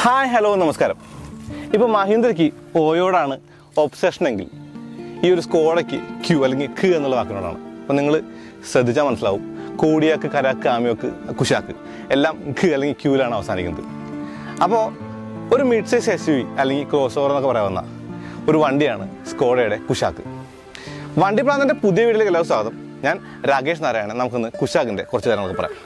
hi hello നമസ്കാരം ഇപ്പോൾ മഹീന്ദ്രയ്ക്ക് ഓയോടാണ് obsession എങ്കിൽ ഈ ഒരു സ്കോഡയ്ക്ക് ക്യൂ അല്ലെങ്കിൽ ഖ് എന്നുള്ള വാക്കിനോടാണ് അപ്പോൾ നിങ്ങൾ ശ്രദ്ധിച്ചാൽ മനസ്സിലാവും കോടിയാക്ക് കരാക്ക് ആമിയോക്ക് കുശാക്ക് എല്ലാം ഖ് അല്ലെങ്കിൽ ക്യൂവിലാണ് അവസാനിക്കുന്നത് അപ്പോൾ ഒരു mid size S U V അല്ലെങ്കിൽ ക്രോസ് ഓവർ എന്നൊക്കെ പറയാവുന്ന ഒരു വണ്ടിയാണ് സ്കോഡയുടെ കുശാക്ക് വണ്ടി പ്രാന്തൻ്റെ പുതിയ വീട്ടിലേക്ക് എല്ലാവരും സ്വാഗതം ഞാൻ രാകേഷ് നാരായണൻ നമുക്കിന്ന് കുശാക്കിൻ്റെ കുറച്ച് കാര്യങ്ങളൊക്കെ പറയാം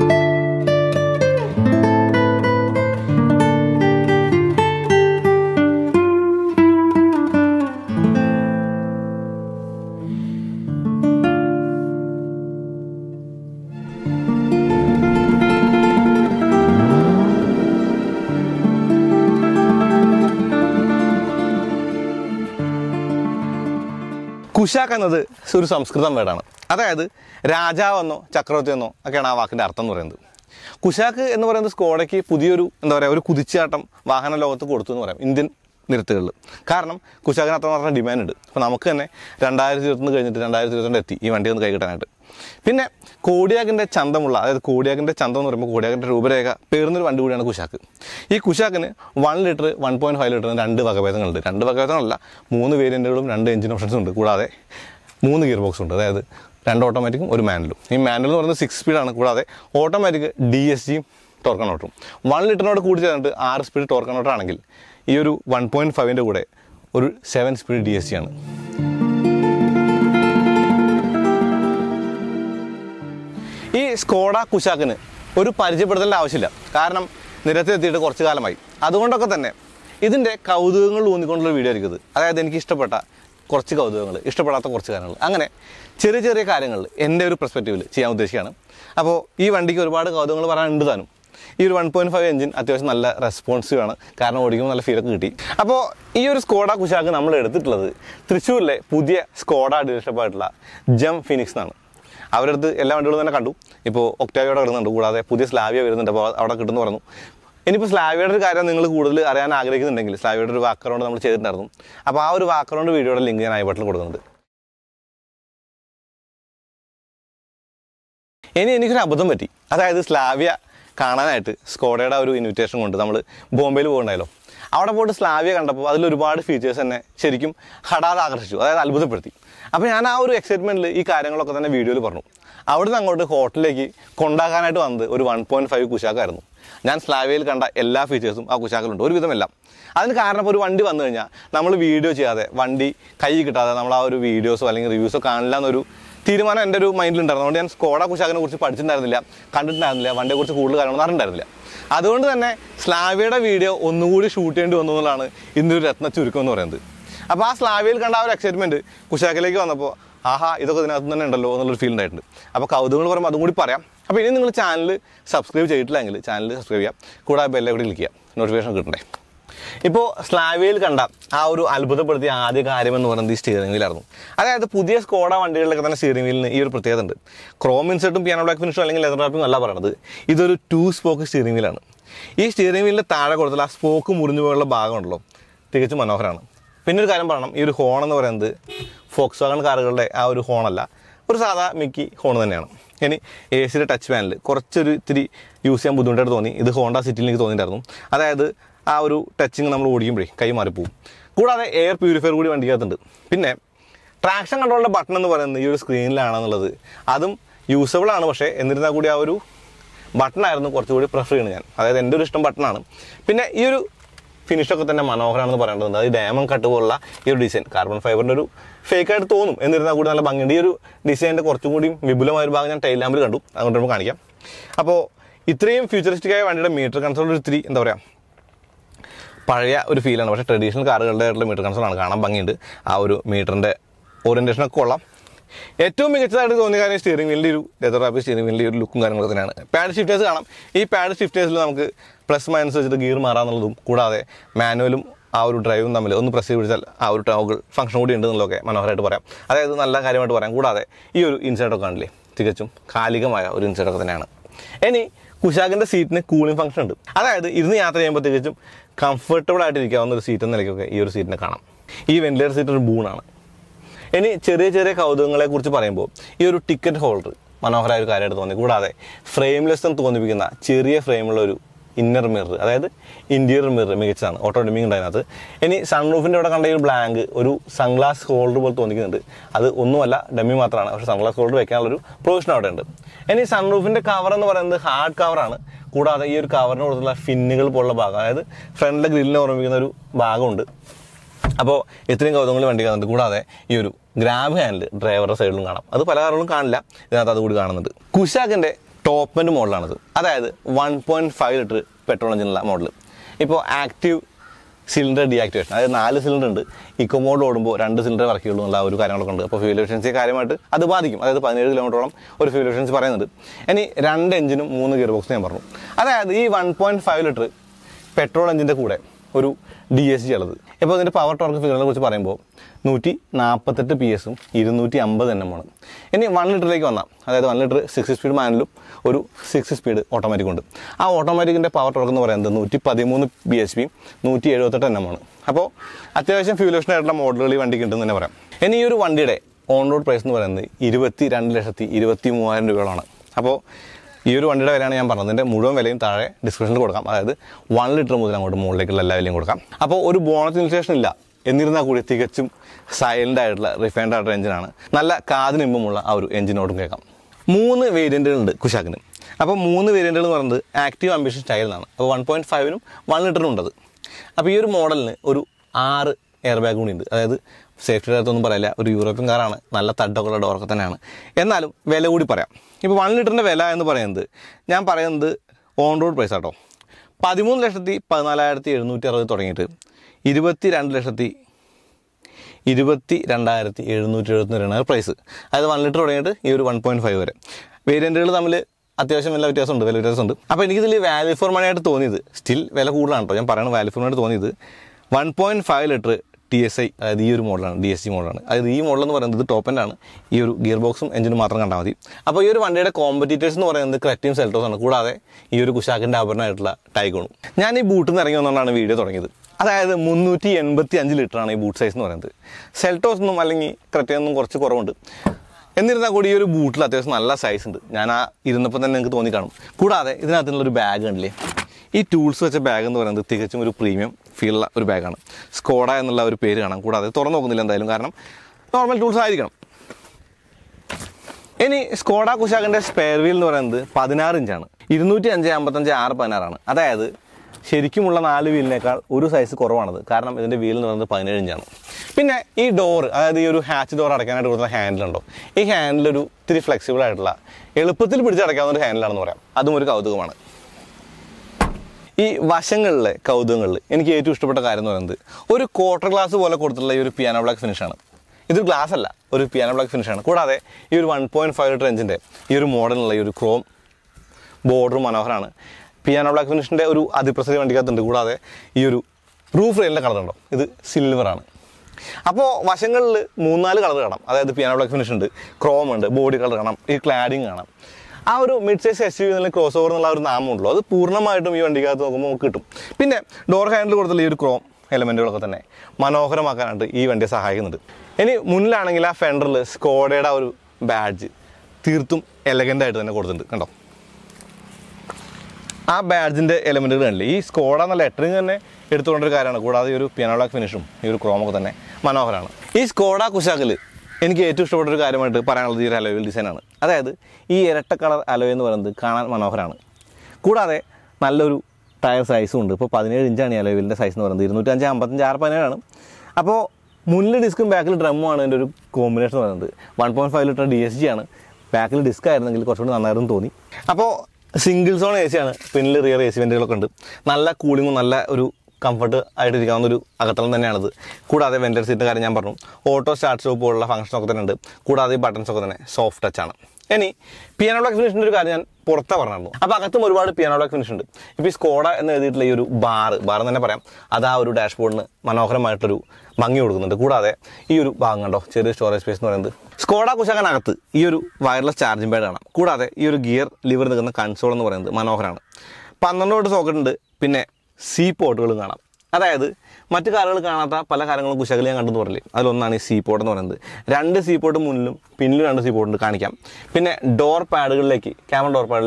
കുശാക്ക് എന്നത് ഒരു സംസ്കൃതം വേർഡാണ് അതായത് രാജാവെന്നോ ചക്രവർത്തി എന്നോ ഒക്കെയാണ് ആ വാക്കിൻ്റെ അർത്ഥം എന്ന് പറയുന്നത് കുശാക്ക് എന്ന് പറയുന്നത് സ്കോഡയ്ക്ക് പുതിയൊരു എന്താ പറയുക ഒരു കുതിച്ചാട്ടം വാഹന ലോകത്ത് കൊടുത്തു എന്ന് പറയാം ഇന്ത്യൻ നിരത്തുകളിൽ കാരണം കുശാക്കിന് അത്രമാത്രം ഡിമാൻഡ് ഉണ്ട് അപ്പോൾ നമുക്ക് തന്നെ രണ്ടായിരത്തി ഇരുപത്തൊന്ന് കഴിഞ്ഞിട്ട് രണ്ടായിരത്തി ഇരുപത്തിരണ്ട് എത്തി ഈ വണ്ടി ഒന്ന് കൈ കിട്ടാനായിട്ട് പിന്നെ കോടിയാക്കിൻ്റെ ചന്തമുള്ള അതായത് കോടിയാക്കിൻ്റെ ചന്തം എന്ന് പറയുമ്പോൾ കോടിയാക്കിൻ്റെ രൂപരേഖ പേർന്നൊരു വണ്ടി കൂടിയാണ് കുശാക്ക് ഈ കുശാക്കിന് one litre one point five ലിറ്ററിന് രണ്ട് വകഭേദങ്ങളുണ്ട് രണ്ട് വകഭേദങ്ങളല്ല മൂന്ന് വേരിയൻറ്റുകളും രണ്ട് എഞ്ചിൻ ഓപ്ഷൻസും ഉണ്ട് കൂടാതെ മൂന്ന് ഗിയർ ബോക്സും ഉണ്ട് അതായത് രണ്ട് ഓട്ടോമാറ്റിക്കും ഒരു മാനുവലും ഈ മാനുവൽ എന്ന് പറയുന്നത് സിക്സ് സ്പീഡാണ് കൂടാതെ ഓട്ടോമാറ്റിക് ഡി എസ് ജിയും ടോർക്കണോട്ടും വൺ ലിറ്ററിനോട് കൂടി ചേർന്നിട്ട് ആറ് സ്പീഡ് ടോർക്കണോട്ടർ ആണെങ്കിൽ ഈ ഒരു വൺ പോയിൻറ്റ് ഫൈവിൻ്റെ കൂടെ ഒരു seven speed D S G ആണ് ഈ സ്കോഡ കുശാക്കിന് ഒരു പരിചയപ്പെടുത്തേണ്ട ആവശ്യമില്ല കാരണം നിരത്തിലെത്തിയിട്ട് കുറച്ച് കാലമായി അതുകൊണ്ടൊക്കെ തന്നെ ഇതിൻ്റെ കൗതുകങ്ങൾ ഊന്നിക്കൊണ്ടുള്ള വീഡിയോ ആയിരിക്കും ഇത് അതായത് എനിക്ക് ഇഷ്ടപ്പെട്ട കുറച്ച് കൗതുകങ്ങൾ ഇഷ്ടപ്പെടാത്ത കുറച്ച് കാര്യങ്ങൾ അങ്ങനെ ചെറിയ ചെറിയ കാര്യങ്ങൾ എൻ്റെ ഒരു പെർസ്പെക്റ്റീവിൽ ചെയ്യാൻ ഉദ്ദേശിക്കുകയാണ് അപ്പോൾ ഈ വണ്ടിക്ക് ഒരുപാട് കൗതുകങ്ങൾ പറയാനുണ്ട് താനും ഈ ഒരു വൺ പോയിൻറ്റ് ഫൈവ് എഞ്ചിൻ അത്യാവശ്യം നല്ല റെസ്പോൺസീവ് ആണ് കാരണം ഓടിക്കുമ്പോൾ നല്ല ഫീലൊക്കെ കിട്ടി അപ്പോൾ ഈ ഒരു സ്കോഡ കുശാക്ക് നമ്മൾ എടുത്തിട്ടുള്ളത് തൃശ്ശൂരിലെ പുതിയ സ്കോഡ ഡീലർഷിപ്പായിട്ടുള്ള ജം ഫിനിക്സ് എന്നാണ് അവരുടെ അടുത്ത് എല്ലാ വണ്ടികളും തന്നെ കണ്ടു ഇപ്പോൾ ഒക്ടാവിയോടെ കിടന്നുണ്ട് കൂടാതെ പുതിയ സ്ലാവിയ വരുന്നുണ്ട് അപ്പോൾ അവിടെ കിട്ടുന്നു പറഞ്ഞു ഇനിയിപ്പോൾ സ്ലാവിയുടെ ഒരു കാര്യം നിങ്ങൾ കൂടുതൽ അറിയാൻ ആഗ്രഹിക്കുന്നുണ്ടെങ്കിൽ സ്ലാവിയുടെ ഒരു വാക്കറൗണ്ട് നമ്മൾ ചെയ്തിട്ടുണ്ടായിരുന്നു അപ്പോൾ ആ ഒരു വാക്കറൗണ്ട് വീഡിയോയുടെ ലിങ്ക് ഞാൻ ഐ ബട്ടണിൽ കൊടുക്കുന്നുണ്ട് ഇനി എനിക്കൊരു അബദ്ധം പറ്റി അതായത് സ്ലാവിയ കാണാനായിട്ട് സ്കോഡയുടെ ഒരു ഇൻവിറ്റേഷൻ കൊണ്ട് നമ്മൾ ബോംബെയിൽ പോകുന്നുണ്ടായല്ലോ അവിടെ പോയിട്ട് സ്ലാവിയ കണ്ടപ്പോൾ അതിൽ ഒരുപാട് ഫീച്ചേഴ്സ് എന്നെ ശരിക്കും ഹടാതെ ആകർഷിച്ചു അതായത് അത്ഭുതപ്പെടുത്തി അപ്പോൾ ഞാൻ ആ ഒരു എക്സൈറ്റ്മെൻറ്റിൽ ഈ കാര്യങ്ങളൊക്കെ തന്നെ വീഡിയോയിൽ പറഞ്ഞു അവിടുന്ന് അങ്ങോട്ട് ഹോട്ടലിലേക്ക് കൊണ്ടാക്കാനായിട്ട് വന്നത് ഒരു വൺ പോയിൻറ്റ് ഫൈവ് കുശാക്കായിരുന്നു ഞാൻ സ്ലാവിയയിൽ കണ്ട എല്ലാ ഫീച്ചേഴ്സും ആ കുശാക്കിലുണ്ട് ഒരുവിധമെല്ലാം അതിന് കാരണം ഇപ്പോൾ ഒരു വണ്ടി വന്നു കഴിഞ്ഞാൽ നമ്മൾ വീഡിയോ ചെയ്യാതെ വണ്ടി കൈ കിട്ടാതെ നമ്മൾ ആ ഒരു വീഡിയോസോ അല്ലെങ്കിൽ റിവ്യൂസോ കാണില്ല എന്നൊരു തീരുമാനം എൻ്റെ ഒരു മൈൻഡിലുണ്ടായിരുന്നു അതുകൊണ്ട് ഞാൻ സ്കോഡ കുശാക്കിനെ കുറിച്ച് പഠിച്ചിട്ടുണ്ടായിരുന്നില്ല കണ്ടിട്ടുണ്ടായിരുന്നില്ല വണ്ടിയെക്കുറിച്ച് കൂടുതൽ കാര്യങ്ങളൊന്നും അറിഞ്ഞിട്ടുണ്ടായിരുന്നില്ല അതുകൊണ്ട് തന്നെ സ്ലാവിയുടെ വീഡിയോ ഒന്നുകൂടി ഷൂട്ട് ചെയ്യേണ്ടി വന്നു എന്നുള്ളതാണ് ഇന്നൊരു രത്ന ചുരുക്കം എന്ന് പറയുന്നത് അപ്പോൾ ആ സ്ലാവിയിൽ കണ്ട ആ ഒരു എക്സൈറ്റ്മെൻറ്റ് കുശാക്കിലേക്ക് വന്നപ്പോൾ ആഹാ ഇതൊക്കെ ഇതിനകത്ത് തന്നെ ഉണ്ടല്ലോ എന്നുള്ളൊരു ഫീൽ ഉണ്ടായിട്ടുണ്ട് അപ്പോൾ കൗതുകങ്ങൾ പറയുമ്പോൾ അതും കൂടി പറയാം അപ്പോൾ ഇനി നിങ്ങൾ ചാനൽ സബ്സ്ക്രൈബ് ചെയ്തിട്ടില്ലെങ്കിൽ ചാനൽ സബ്സ്ക്രൈബ് ചെയ്യാം കൂടാതെ ബെല്ലെ കൂടി ക്ലിക്ക് ചെയ്യാം നോട്ടിഫിക്കേഷൻ കിട്ടണ്ടേ ഇപ്പോൾ സ്ലാവിയയിൽ കണ്ട ആ ഒരു അത്ഭുതപ്പെടുത്തിയ ആദ്യ കാര്യം എന്ന് പറയുന്നത് ഈ സ്റ്റിയറിംഗ് വീലായിരുന്നു അതായത് പുതിയ സ്കോഡ വണ്ടികളിലൊക്കെ തന്നെ സ്റ്റിയറിംഗ് വീലിന് ഈ ഒരു പ്രത്യേകത ഉണ്ട് ക്രോം ഇൻസെർട്ടും പിയാനോ ബ്ലാക്ക് ഫിനിഷും അല്ലെങ്കിൽ ലെതർ റാപ്പിംഗ് അല്ല പറയണത് ഇതൊരു ടു സ്പോക്ക് സ്റ്റിയറിംഗ് വീലാണ് ഈ സ്റ്റിയറിംഗ് വീലിൻ്റെ താഴെ കൊടുത്തുള്ള ആ സ്പോക്ക് മുറിഞ്ഞു പോയുള്ള ഭാഗമുണ്ടല്ലോ തികച്ചും മനോഹരമാണ് പിന്നെ ഒരു കാര്യം പറയണം ഈ ഒരു ഹോൺ എന്ന് പറയുന്നത് ഫോക്സ് വാഗൺ കാറുകളുടെ ആ ഒരു ഹോണല്ല ഒരു സാധാ മിക്കി ഹോൺ തന്നെയാണ് ഇനി എ സിയുടെ ടച്ച് പാനൽ കുറച്ചൊരു ഇത്തിരി യൂസ് ചെയ്യാൻ ബുദ്ധിമുട്ടായിട്ട് തോന്നി ഇത് ഹോണ്ട സിറ്റിയിൽ എനിക്ക് തോന്നിയിട്ടുണ്ടായിരുന്നു അതായത് ആ ഒരു ടച്ചിങ് നമ്മൾ ഓടിക്കുമ്പോഴേ കൈ മാറിപ്പോവും കൂടാതെ എയർ പ്യൂരിഫയർ കൂടി വണ്ടിക്കകത്തുണ്ട് പിന്നെ ട്രാക്ഷൻ കൺട്രോളിൻ്റെ ബട്ടൺ എന്ന് പറയുന്നത് ഈ ഒരു സ്ക്രീനിലാണെന്നുള്ളത് അതും യൂസബിൾ ആണ് പക്ഷേ എന്നിരുന്നാൽ കൂടി ആ ഒരു ബട്ടണായിരുന്നു കുറച്ചുകൂടി പ്രിഫർ ചെയ്യുന്നത് ഞാൻ അതായത് എൻ്റെ ഒരു ഇഷ്ടം ബട്ടണാണ് പിന്നെ ഈ ഒരു ഫിനിഷൊക്കെ തന്നെ മനോഹരമാണെന്ന് പറയേണ്ടതുണ്ട് അത് ഡയമണ്ട് കട്ട് പോലുള്ള ഈ ഒരു ഡിസൈൻ കാർബൺ ഫൈബറിൻ്റെ ഒരു ഫേക്ക് ആയിട്ട് തോന്നും എന്നിരുന്നാൽ കൂടി നല്ല ഭംഗിയുണ്ട് ഈ ഒരു ഡിസൈനിൻ്റെ കുറച്ചും കൂടി വിപുലമായ ഒരു ഭാഗം ഞാൻ ടൈൽ ലാമ്പിൽ കണ്ടു അതുകൊണ്ട് നമുക്ക് കാണിക്കാം അപ്പോൾ ഇത്രയും ഫ്യൂച്ചറിസ്റ്റിക് ആയ വണ്ടിയുടെ മീറ്റർ കൺസോൾ ഒരു ഇത്തിരി എന്താ പറയുക പഴയ ഒരു ഫീലാണ് പക്ഷേ ട്രഡീഷണൽ കാറുകളുടെ ആയിട്ടുള്ള മീറ്റർ കൺസോളാണ് കാണാൻ ഭംഗിയുണ്ട് ആ ഒരു മീറ്ററിൻ്റെ ഓറിയൻറ്റേഷനൊക്കെ കൊള്ളാം ഏറ്റവും മികച്ചതായിട്ട് തോന്നിയ കാര്യം സ്റ്റിയറിംഗ് വീലിൻ്റെ ഒരു ലെതർ റാപ്പ് സ്റ്റിയറിംഗ് വീലിൻ്റെ ഒരു ലുക്കും കാര്യങ്ങളൊക്കെ തന്നെയാണ് പാഡ് ഷിഫ്റ്റേഴ്സ് കാണാം ഈ പാഡ് ഷിഫ്റ്റേഴ്സിൽ നമുക്ക് പ്ലസ് മൈനസ് വെച്ചിട്ട് ഗിയർ മാറാന്നുള്ളതും കൂടാതെ മാനുവലും ആ ഒരു ഡ്രൈവും തമ്മിൽ ഒന്ന് പ്രസ് ചെയ്ത് പിടിച്ചാൽ ആ ഒരു ടോഗിൾ ഫംഗ്ഷൻ കൂടി ഉണ്ട് എന്നുള്ളതൊക്കെ മനോഹരമായിട്ട് പറയാം അതായത് നല്ല കാര്യമായിട്ട് പറയാം കൂടാതെ ഈ ഒരു ഇൻസൈഡൊക്കെ കാണില്ലേ തികച്ചും കാലികമായ ഒരു ഇൻസൈഡൊക്കെ തന്നെയാണ് ഇനി കുശാഖിൻ്റെ സീറ്റിന് കൂളിംഗ് ഫംഗ്ഷൻ ഉണ്ട് അതായത് ഇരുന്ന് യാത്ര ചെയ്യുമ്പോൾ തികച്ചും കംഫർട്ടബിൾ ആയിട്ട് ഇരിക്കാവുന്ന ഒരു സീറ്റ് എന്ന നിലയ്ക്കൊക്കെ ഈ ഒരു സീറ്റിനെ കാണാം ഈ വെന്റിലേറ്റർ സീറ്റ് ഒരു ബൂണാണ് ഇനി ചെറിയ ചെറിയ കൗതുകങ്ങളെ കുറിച്ച് പറയുമ്പോൾ ഈ ഒരു ടിക്കറ്റ് ഹോൾഡർ മനോഹരമായ ഒരു കാര്യമായിട്ട് തോന്നി കൂടാതെ ഫ്രെയിംലെസ് എന്ന് തോന്നിപ്പിക്കുന്ന ചെറിയ ഫ്രെയിമുള്ള ഒരു ഇന്നർ മിറർ അതായത് ഇന്റീരിയർ മിറർ മികച്ചതാണ് ഓട്ടോ ഡിമിങ് ഉണ്ട് അതിനകത്ത് ഇനി സൺറൂഫിൻ്റെ ഇവിടെ കണ്ട ഈ ഒരു ബ്ലാങ്ക് ഒരു സൺഗ്ലാസ് ഹോൾഡർ പോലെ തോന്നിക്കുന്നുണ്ട് അത് ഒന്നുമല്ല ഡമ്മി മാത്രമാണ് പക്ഷേ സൺഗ്ലാസ് ഹോൾഡർ വെക്കാനുള്ളൊരു പ്രൊവിഷൻ അവിടെ ഉണ്ട് ഇനി സൺറൂഫിൻ്റെ കവർ എന്ന് പറയുന്നത് ഹാർഡ് കവറാണ് കൂടാതെ ഈ ഒരു കവറിന് കൊടുത്തുള്ള ഫിന്നുകൾ പോലുള്ള ഭാഗം അതായത് ഫ്രണ്ടിലെ ഗ്രില്ലിനെ ഓർമ്മിക്കുന്ന ഒരു ഭാഗമുണ്ട് അപ്പോൾ ഇത്രയും കൗതുകങ്ങൾ വണ്ടി കാണുന്നുണ്ട് കൂടാതെ ഈ ഒരു ഗ്രാബ് ഹാൻഡിൽ ഡ്രൈവറുടെ സൈഡിലും കാണാം അത് പല കാറുകളും കാണില്ല ഇതിനകത്ത് അതുകൂടി കാണുന്നുണ്ട് കുശാക്കിൻ്റെ ടോപ്പ് എൻഡ് മോഡലാണിത് അതായത് one point five litre petrol എഞ്ചിനുള്ള മോഡൽ ഇപ്പോൾ ആക്റ്റീവ് സിലിണ്ടർ ഡീആക്ടിവേഷൻ അതായത് നാല് സിലിണ്ടർ ഉണ്ട് ഇക്കോ മോഡിൽ ഓടുമ്പോൾ രണ്ട് സിലിണ്ടർ വർക്ക് ചെയ്യുള്ളൂ എന്നുള്ള ഒരു കാര്യങ്ങളൊക്കെ ഉണ്ട് അപ്പോൾ ഫ്യൂൽ എഫിഷ്യൻസി കാര്യമായിട്ട് അത് ബാധിക്കും അതായത് പതിനേഴ് കിലോമീറ്ററോളം ഒരു ഫ്യൂൽ എഫിഷ്യൻസി പറയുന്നുണ്ട് ഇനി രണ്ട് എഞ്ചിനും മൂന്ന് ഗിയർ ബോക്സ് ഞാൻ പറഞ്ഞു അതായത് ഈ one point five litre petrol എഞ്ചിൻ്റെ കൂടെ ഒരു ഡി എസ് ജി ഉള്ളത് ഇപ്പോൾ ഇതിൻ്റെ പവർ ടോർക്ക് ഫിഗറിനെ കുറിച്ച് പറയുമ്പോൾ നൂറ്റി നാൽപ്പത്തെട്ട് പി എസും ഇരുന്നൂറ്റി അമ്പത് എൻ എമ്മാണ് ഇനി വൺ ലിറ്ററിലേക്ക് വന്നാൽ അതായത് വൺ ലിറ്റർ സിക്സ് സ്പീഡ് മാനുവലും ഒരു സിക്സ് സ്പീഡ് ഓട്ടോമാറ്റിക് ഉണ്ട് ആ ഓട്ടോമാറ്റിക്കിൻ്റെ പവർ ടോർക്ക് എന്ന് പറയുന്നത് നൂറ്റി പതിമൂന്ന് ബി എച്ച് പിയും നൂറ്റി എഴുപത്തെട്ട് എൻ എമ്മാണ് അപ്പോൾ അത്യാവശ്യം ഫ്യൂലേഷൻ ആയിട്ടുള്ള മോഡലുകൾ ഈ വണ്ടിക്ക് ഉണ്ടെന്ന് തന്നെ പറയാം ഇനി ഈ ഒരു വണ്ടിയുടെ ഓൺ റോഡ് പ്രൈസ് എന്ന് പറയുന്നത് ഇരുപത്തി രണ്ട് ലക്ഷത്തി ഇരുപത്തി മൂവായിരം രൂപകളാണ് അപ്പോൾ ഈ ഒരു വണ്ടിയുടെ വിലയാണ് ഞാൻ പറഞ്ഞത് ഇതിൻ്റെ മുഴുവൻ വിലയും താഴെ ഡിസ്ക്രിപ്ഷനിൽ കൊടുക്കാം അതായത് വൺ ലിറ്റർ മുതൽ അങ്ങോട്ട് മുകളിലേക്കുള്ള എല്ലാ വിലയും കൊടുക്കാം അപ്പോൾ ഒരു ബോണസ് ഇൻസ്റ്റേഷൻ ഇല്ല എന്നിരുന്നാൽ കൂടി തികച്ചും സൈലൻ്റ് ആയിട്ടുള്ള റിഫൈൻഡ് ആയിട്ടുള്ള എഞ്ചിനാണ് നല്ല കാതിനിമ്പമുള്ള ആ ഒരു എഞ്ചിനോടും കേൾക്കാം മൂന്ന് വേരിയൻറ്റുകളുണ്ട് കുശാക്കിന് അപ്പോൾ മൂന്ന് വേരിയൻറ്റുകൾ എന്ന് പറയുന്നത് ആക്റ്റീവ് അംബിഷൻ സ്റ്റൈലിനാണ് അപ്പോൾ വൺ പോയിൻറ്റ് ഫൈവിനും വൺ ലിറ്ററിനും ഉണ്ടത് അപ്പോൾ ഈ ഒരു മോഡലിന് ഒരു ആറ് എയർ ബാഗ് കൂടി ഉണ്ട് അതായത് സേഫ്റ്റി അകത്തൊന്നും പറയില്ല ഒരു യൂറോപ്യൻ കാറാണ് നല്ല തട്ടൊക്കെയുള്ള ഡോറൊക്കെ തന്നെയാണ് എന്നാലും വില കൂടി പറയാം ഇപ്പോൾ വൺ ലിറ്ററിൻ്റെ വില എന്ന് പറയുന്നത് ഞാൻ പറയുന്നത് ഓൺ റോഡ് പ്രൈസ് ആട്ടോ പതിമൂന്ന് ലക്ഷത്തി പതിനാലായിരത്തി എഴുന്നൂറ്റി അറുപത് തുടങ്ങിയിട്ട് ഇരുപത്തി രണ്ട് ലക്ഷത്തി ഇരുപത്തി രണ്ടായിരത്തി എഴുന്നൂറ്റി എഴുപത്തി രണ്ടാണ് പ്രൈസ് അതായത് വൺ ലിറ്റർ തുടങ്ങിയിട്ട് ഈ ഒരു വൺ പോയിൻറ്റ് ഫൈവ് വരെ വേരിയൻറ്റുകൾ തമ്മിൽ അത്യാവശ്യം നല്ല വ്യത്യാസമുണ്ട് വില വ്യത്യാസമുണ്ട് അപ്പോൾ എനിക്കിതിൽ വാല്യൂ ഫോർ മണി ആയിട്ട് തോന്നിയത് സ്റ്റിൽ വില കൂടുതലാണ് കേട്ടോ ഞാൻ പറയുന്നത് വാല്യൂ ഫോർ മണി ആയിട്ട് തോന്നിയത് one point five litre T S I അതായത് ഈ ഒരു മോഡലാണ് ഡി എസ് സി മോഡലാണ് അതായത് ഈ മോഡൽ എന്ന് പറയുന്നത് ടോപ്പ് എൻഡാണ് ഈ ഒരു ഗിയർ ബോക്സും എഞ്ചിനും മാത്രം കണ്ടാൽ മതി അപ്പോൾ ഈ ഒരു വണ്ടിയുടെ കോമ്പറ്റീറ്റേഴ്സ് എന്ന് പറയുന്നത് ക്രെറ്റീം സെൽറ്റോസ് ആണ് കൂടാതെ ഈ ഒരു കുശാക്കിൻ്റെ ആഭരണമായിട്ടുള്ള ടൈഗോണും ഞാൻ ഈ ബൂട്ടിൽ നിന്ന് ഇറങ്ങി വന്നുകൊണ്ടാണ് വീഡിയോ തുടങ്ങിയത് അതായത് മുന്നൂറ്റി എൺപത്തി അഞ്ച് ലിറ്ററാണ് ഈ ബൂട്ട് സൈസ് എന്ന് പറയുന്നത് സെൽറ്റോസ് ഒന്നും അല്ലെങ്കിൽ ക്രെറ്റയൊന്നും കുറച്ച് കുറവുണ്ട് എന്നിരുന്നാൽ കൂടി ഈ ഒരു ബൂട്ടിൽ അത്യാവശ്യം നല്ല സൈസ് ഉണ്ട് ഞാൻ ആ ഇരുന്നപ്പോൾ തന്നെ നിങ്ങൾക്ക് തോന്നി കാണും കൂടാതെ ഇതിനകത്തുള്ളൊരു ബാഗ് കണ്ടില്ലേ ഈ ടൂൾസ് വെച്ച ബാഗ് എന്ന് പറയുന്നത് തികച്ചും ഒരു പ്രീമിയം ഫീലുള്ള ഒരു ബാഗാണ് സ്കോഡ എന്നുള്ള ഒരു പേര് കാണാം കൂടാതെ തുറന്നു നോക്കുന്നില്ല എന്തായാലും കാരണം നോർമൽ ടൂൾസ് ആയിരിക്കണം ഇനി സ്കോഡ കുശാക്കിൻ്റെ സ്പെയർ വീൽ എന്ന് പറയുന്നത് പതിനാറ് ഇഞ്ചാണ് ഇരുന്നൂറ്റി അഞ്ച് അമ്പത്തഞ്ച് ആറ് പതിനാറാണ് അതായത് ശരിക്കുമുള്ള നാല് വീലിനേക്കാൾ ഒരു സൈസ് കുറവാണത് കാരണം ഇതിൻ്റെ വീൽ എന്ന് പറയുന്നത് പതിനേഴ് ഇഞ്ചാണ് പിന്നെ ഈ ഡോറ് അതായത് ഈ ഒരു ഹാച്ച് ഡോർ അടയ്ക്കാനായിട്ട് കൊടുക്കുന്ന ഹാൻഡിലുണ്ടോ ഈ ഹാൻഡിൽ ഒരു ഇത്തിരി ഫ്ലെക്സിബിൾ ആയിട്ടുള്ള എളുപ്പത്തിൽ പിടിച്ചടക്കാവുന്ന ഒരു ഹാൻഡിലാണെന്ന് പറയാം അതും ഒരു കൗതുകമാണ് ഈ വശങ്ങളിലെ കൗതുകങ്ങളിൽ എനിക്ക് ഏറ്റവും ഇഷ്ടപ്പെട്ട കാര്യം എന്ന് പറയുന്നത് ഒരു ക്വാർട്ടർ ഗ്ലാസ് പോലെ കൊടുത്തിട്ടുള്ള ഈ ഒരു പിയാനോ ബ്ലാക്ക് ഫിനിഷാണ് ഇതൊരു ഗ്ലാസ് അല്ല ഒരു പിയാനോ ബ്ലാക്ക് ഫിനിഷാണ് കൂടാതെ ഈ ഒരു വൺ പോയിൻറ്റ് ഫൈവ് ലിറ്റർ എഞ്ചിൻ്റെ ഈ ഒരു മോഡലിനുള്ള ഈ ഒരു ക്രോം ബോർഡർ മനോഹരമാണ് പിയാനോ ബ്ലാക്ക് ഫിനിഷിൻ്റെ ഒരു അതിപ്രസരി വണ്ടിക്കകത്തുണ്ട് കൂടാതെ ഈ ഒരു റൂഫ് റെയിലിൻ്റെ കളർ ഉണ്ടോ ഇത് സിൽവറാണ് അപ്പോൾ വശങ്ങളിൽ മൂന്നാല് കളർ കാണാം അതായത് പിയാനോ ബ്ലാക്ക് ഫിനിഷ് ഉണ്ട് ക്രോം ഉണ്ട് ബോഡി കളർ കാണാം ഈ ക്ലാഡിങ് കാണാം ആ ഒരു മിഡ് സൈസ് എസ് യു എന്നുള്ള ക്രോസ് ഓവർ എന്നുള്ള ആ ഒരു നാമമുണ്ടല്ലോ അത് പൂർണ്ണമായിട്ടും ഈ വണ്ടിക്കകത്ത് നോക്കുമ്പോൾ നമുക്ക് കിട്ടും പിന്നെ ഡോർ ഹാൻഡിൽ കൊടുത്തുള്ള ഈ ഒരു ക്രോം എലമെൻറ്റുകളൊക്കെ തന്നെ മനോഹരമാക്കാനായിട്ട് ഈ വണ്ടിയെ സഹായിക്കുന്നുണ്ട് ഇനി മുന്നിലാണെങ്കിൽ ആ ഫെൻഡറിൽ സ്കോഡയുടെ ആ ഒരു ബാഡ്ജ് തീർത്തും എലഗൻ്റ് ആയിട്ട് തന്നെ കൊടുത്തിട്ടുണ്ട് കണ്ടോ ആ ബാഡ്ജിൻ്റെ എലമെൻറ്റുകൾ കണ്ടില്ലേ ഈ സ്കോഡ എന്ന ലെറ്ററിങ് തന്നെ എടുത്തുകൊണ്ടൊരു കാര്യമാണ് കൂടാതെ ഈ ഒരു പിയാനോ ബ്ലാക്ക് ഫിനിഷും ഈ ഒരു ക്രോമൊക്കെ തന്നെ മനോഹരമാണ് ഈ സ്കോഡ കുശാക്കിൽ എനിക്ക് ഏറ്റവും ഇഷ്ടപ്പെട്ട ഒരു കാര്യമായിട്ട് പറയാനുള്ളത് ഈ ഒരു അലോയിൽ ഡിസൈനാണ് അതായത് ഈ ഇരട്ട കളർ അലോയ് എന്ന് പറയുന്നത് കാണാൻ മനോഹരമാണ് കൂടാതെ നല്ലൊരു ടയർ സൈസും ഉണ്ട് ഇപ്പോൾ പതിനേഴ് ഇഞ്ചാണ് ഈ അലോയിലിൻ്റെ സൈസ് എന്ന് പറയുന്നത് ഇരുന്നൂറ്റഞ്ച് അമ്പത്തഞ്ച് ആറ് പതിനേഴാണ് അപ്പോൾ മുന്നിൽ ഡിസ്കും ബാക്കിൽ ഡ്രമ്മുമാണ് ഇതിൻ്റെ ഒരു കോമ്പിനേഷൻ എന്ന് പറയുന്നത് one point five litre D S G ആണ് ബാക്കിൽ ഡിസ്ക് ആയിരുന്നെങ്കിൽ കുറച്ചുകൂടി നന്നായിരുന്നു തോന്നി അപ്പോൾ സിംഗിൾ സോൺ എ സി ആണ് പിന്നിൽ റിയർ എ സി വെൻറ്റുകളൊക്കെ ഉണ്ട് നല്ല കൂളിങ്ങും നല്ല ഒരു കംഫർട്ട് ആയിട്ടിരിക്കാവുന്ന ഒരു അകത്തളം തന്നെയാണിത് കൂടാതെ വെൻറ്റർ സീറ്റിൻ്റെ കാര്യം ഞാൻ പറഞ്ഞു ഓട്ടോ സ്റ്റാർട്ട് സ്റ്റോപ്പ് പോലുള്ള ഫംഗ്ഷനൊക്കെ തന്നെ ഉണ്ട് കൂടാതെ ഈ ബട്ടൺസ് ഒക്കെ തന്നെ സോഫ്റ്റ് ടച്ച് ആണ് ഇനി പിയാനോ ബ്ലാക്ക് ഫിനിഷിൻ്റെ ഒരു കാര്യം ഞാൻ പുറത്തെ പറഞ്ഞിരുന്നു അപ്പോൾ അകത്തും ഒരുപാട് പിയാനോ ബ്ലാക്ക് ഫിനിഷ് ഉണ്ട് ഇപ്പോൾ ഈ സ്കോഡ എന്ന് എഴുതിയിട്ടുള്ള ഈ ഒരു ബാർ ബാർ എന്ന് തന്നെ പറയാം അത് ആ ഒരു ഡാഷ്ബോർഡിന് മനോഹരമായിട്ടൊരു ഭംഗി കൊടുക്കുന്നുണ്ട് കൂടാതെ ഈ ഒരു ഭാഗം കണ്ടോ ചെറിയ സ്റ്റോറേജ് സ്പേസ് എന്ന് പറയുന്നത് സ്കോഡ കുശാക്കനകത്ത് ഈ ഒരു വയർലെസ് ചാർജിംഗ് പാഡ് കാണാം കൂടാതെ ഈ ഒരു ഗിയർ ലിവർ നിൽക്കുന്ന കൺസോൾ എന്ന് പറയുന്നത് മനോഹരമാണ് പന്ത്രണ്ട് തൊട്ട് സോക്കറ്റ് ഉണ്ട് പിന്നെ സി പോർട്ടുകളും കാണാം അതായത് മറ്റു കാറുകൾ കാണാത്ത പല കാര്യങ്ങളും കുശകൽ ഞാൻ കണ്ടെന്ന് പറയില്ലേ അതിലൊന്നാണ് ഈ സീ പോർട്ട് എന്ന് പറയുന്നത് രണ്ട് സീ പോർട്ട് മുന്നിലും പിന്നിലും രണ്ട് സീ പോർട്ടുണ്ട് കാണിക്കാം പിന്നെ ഡോർ പാഡുകളിലേക്ക് ക്യാമറ ഡോർ പാഡിലേക്ക്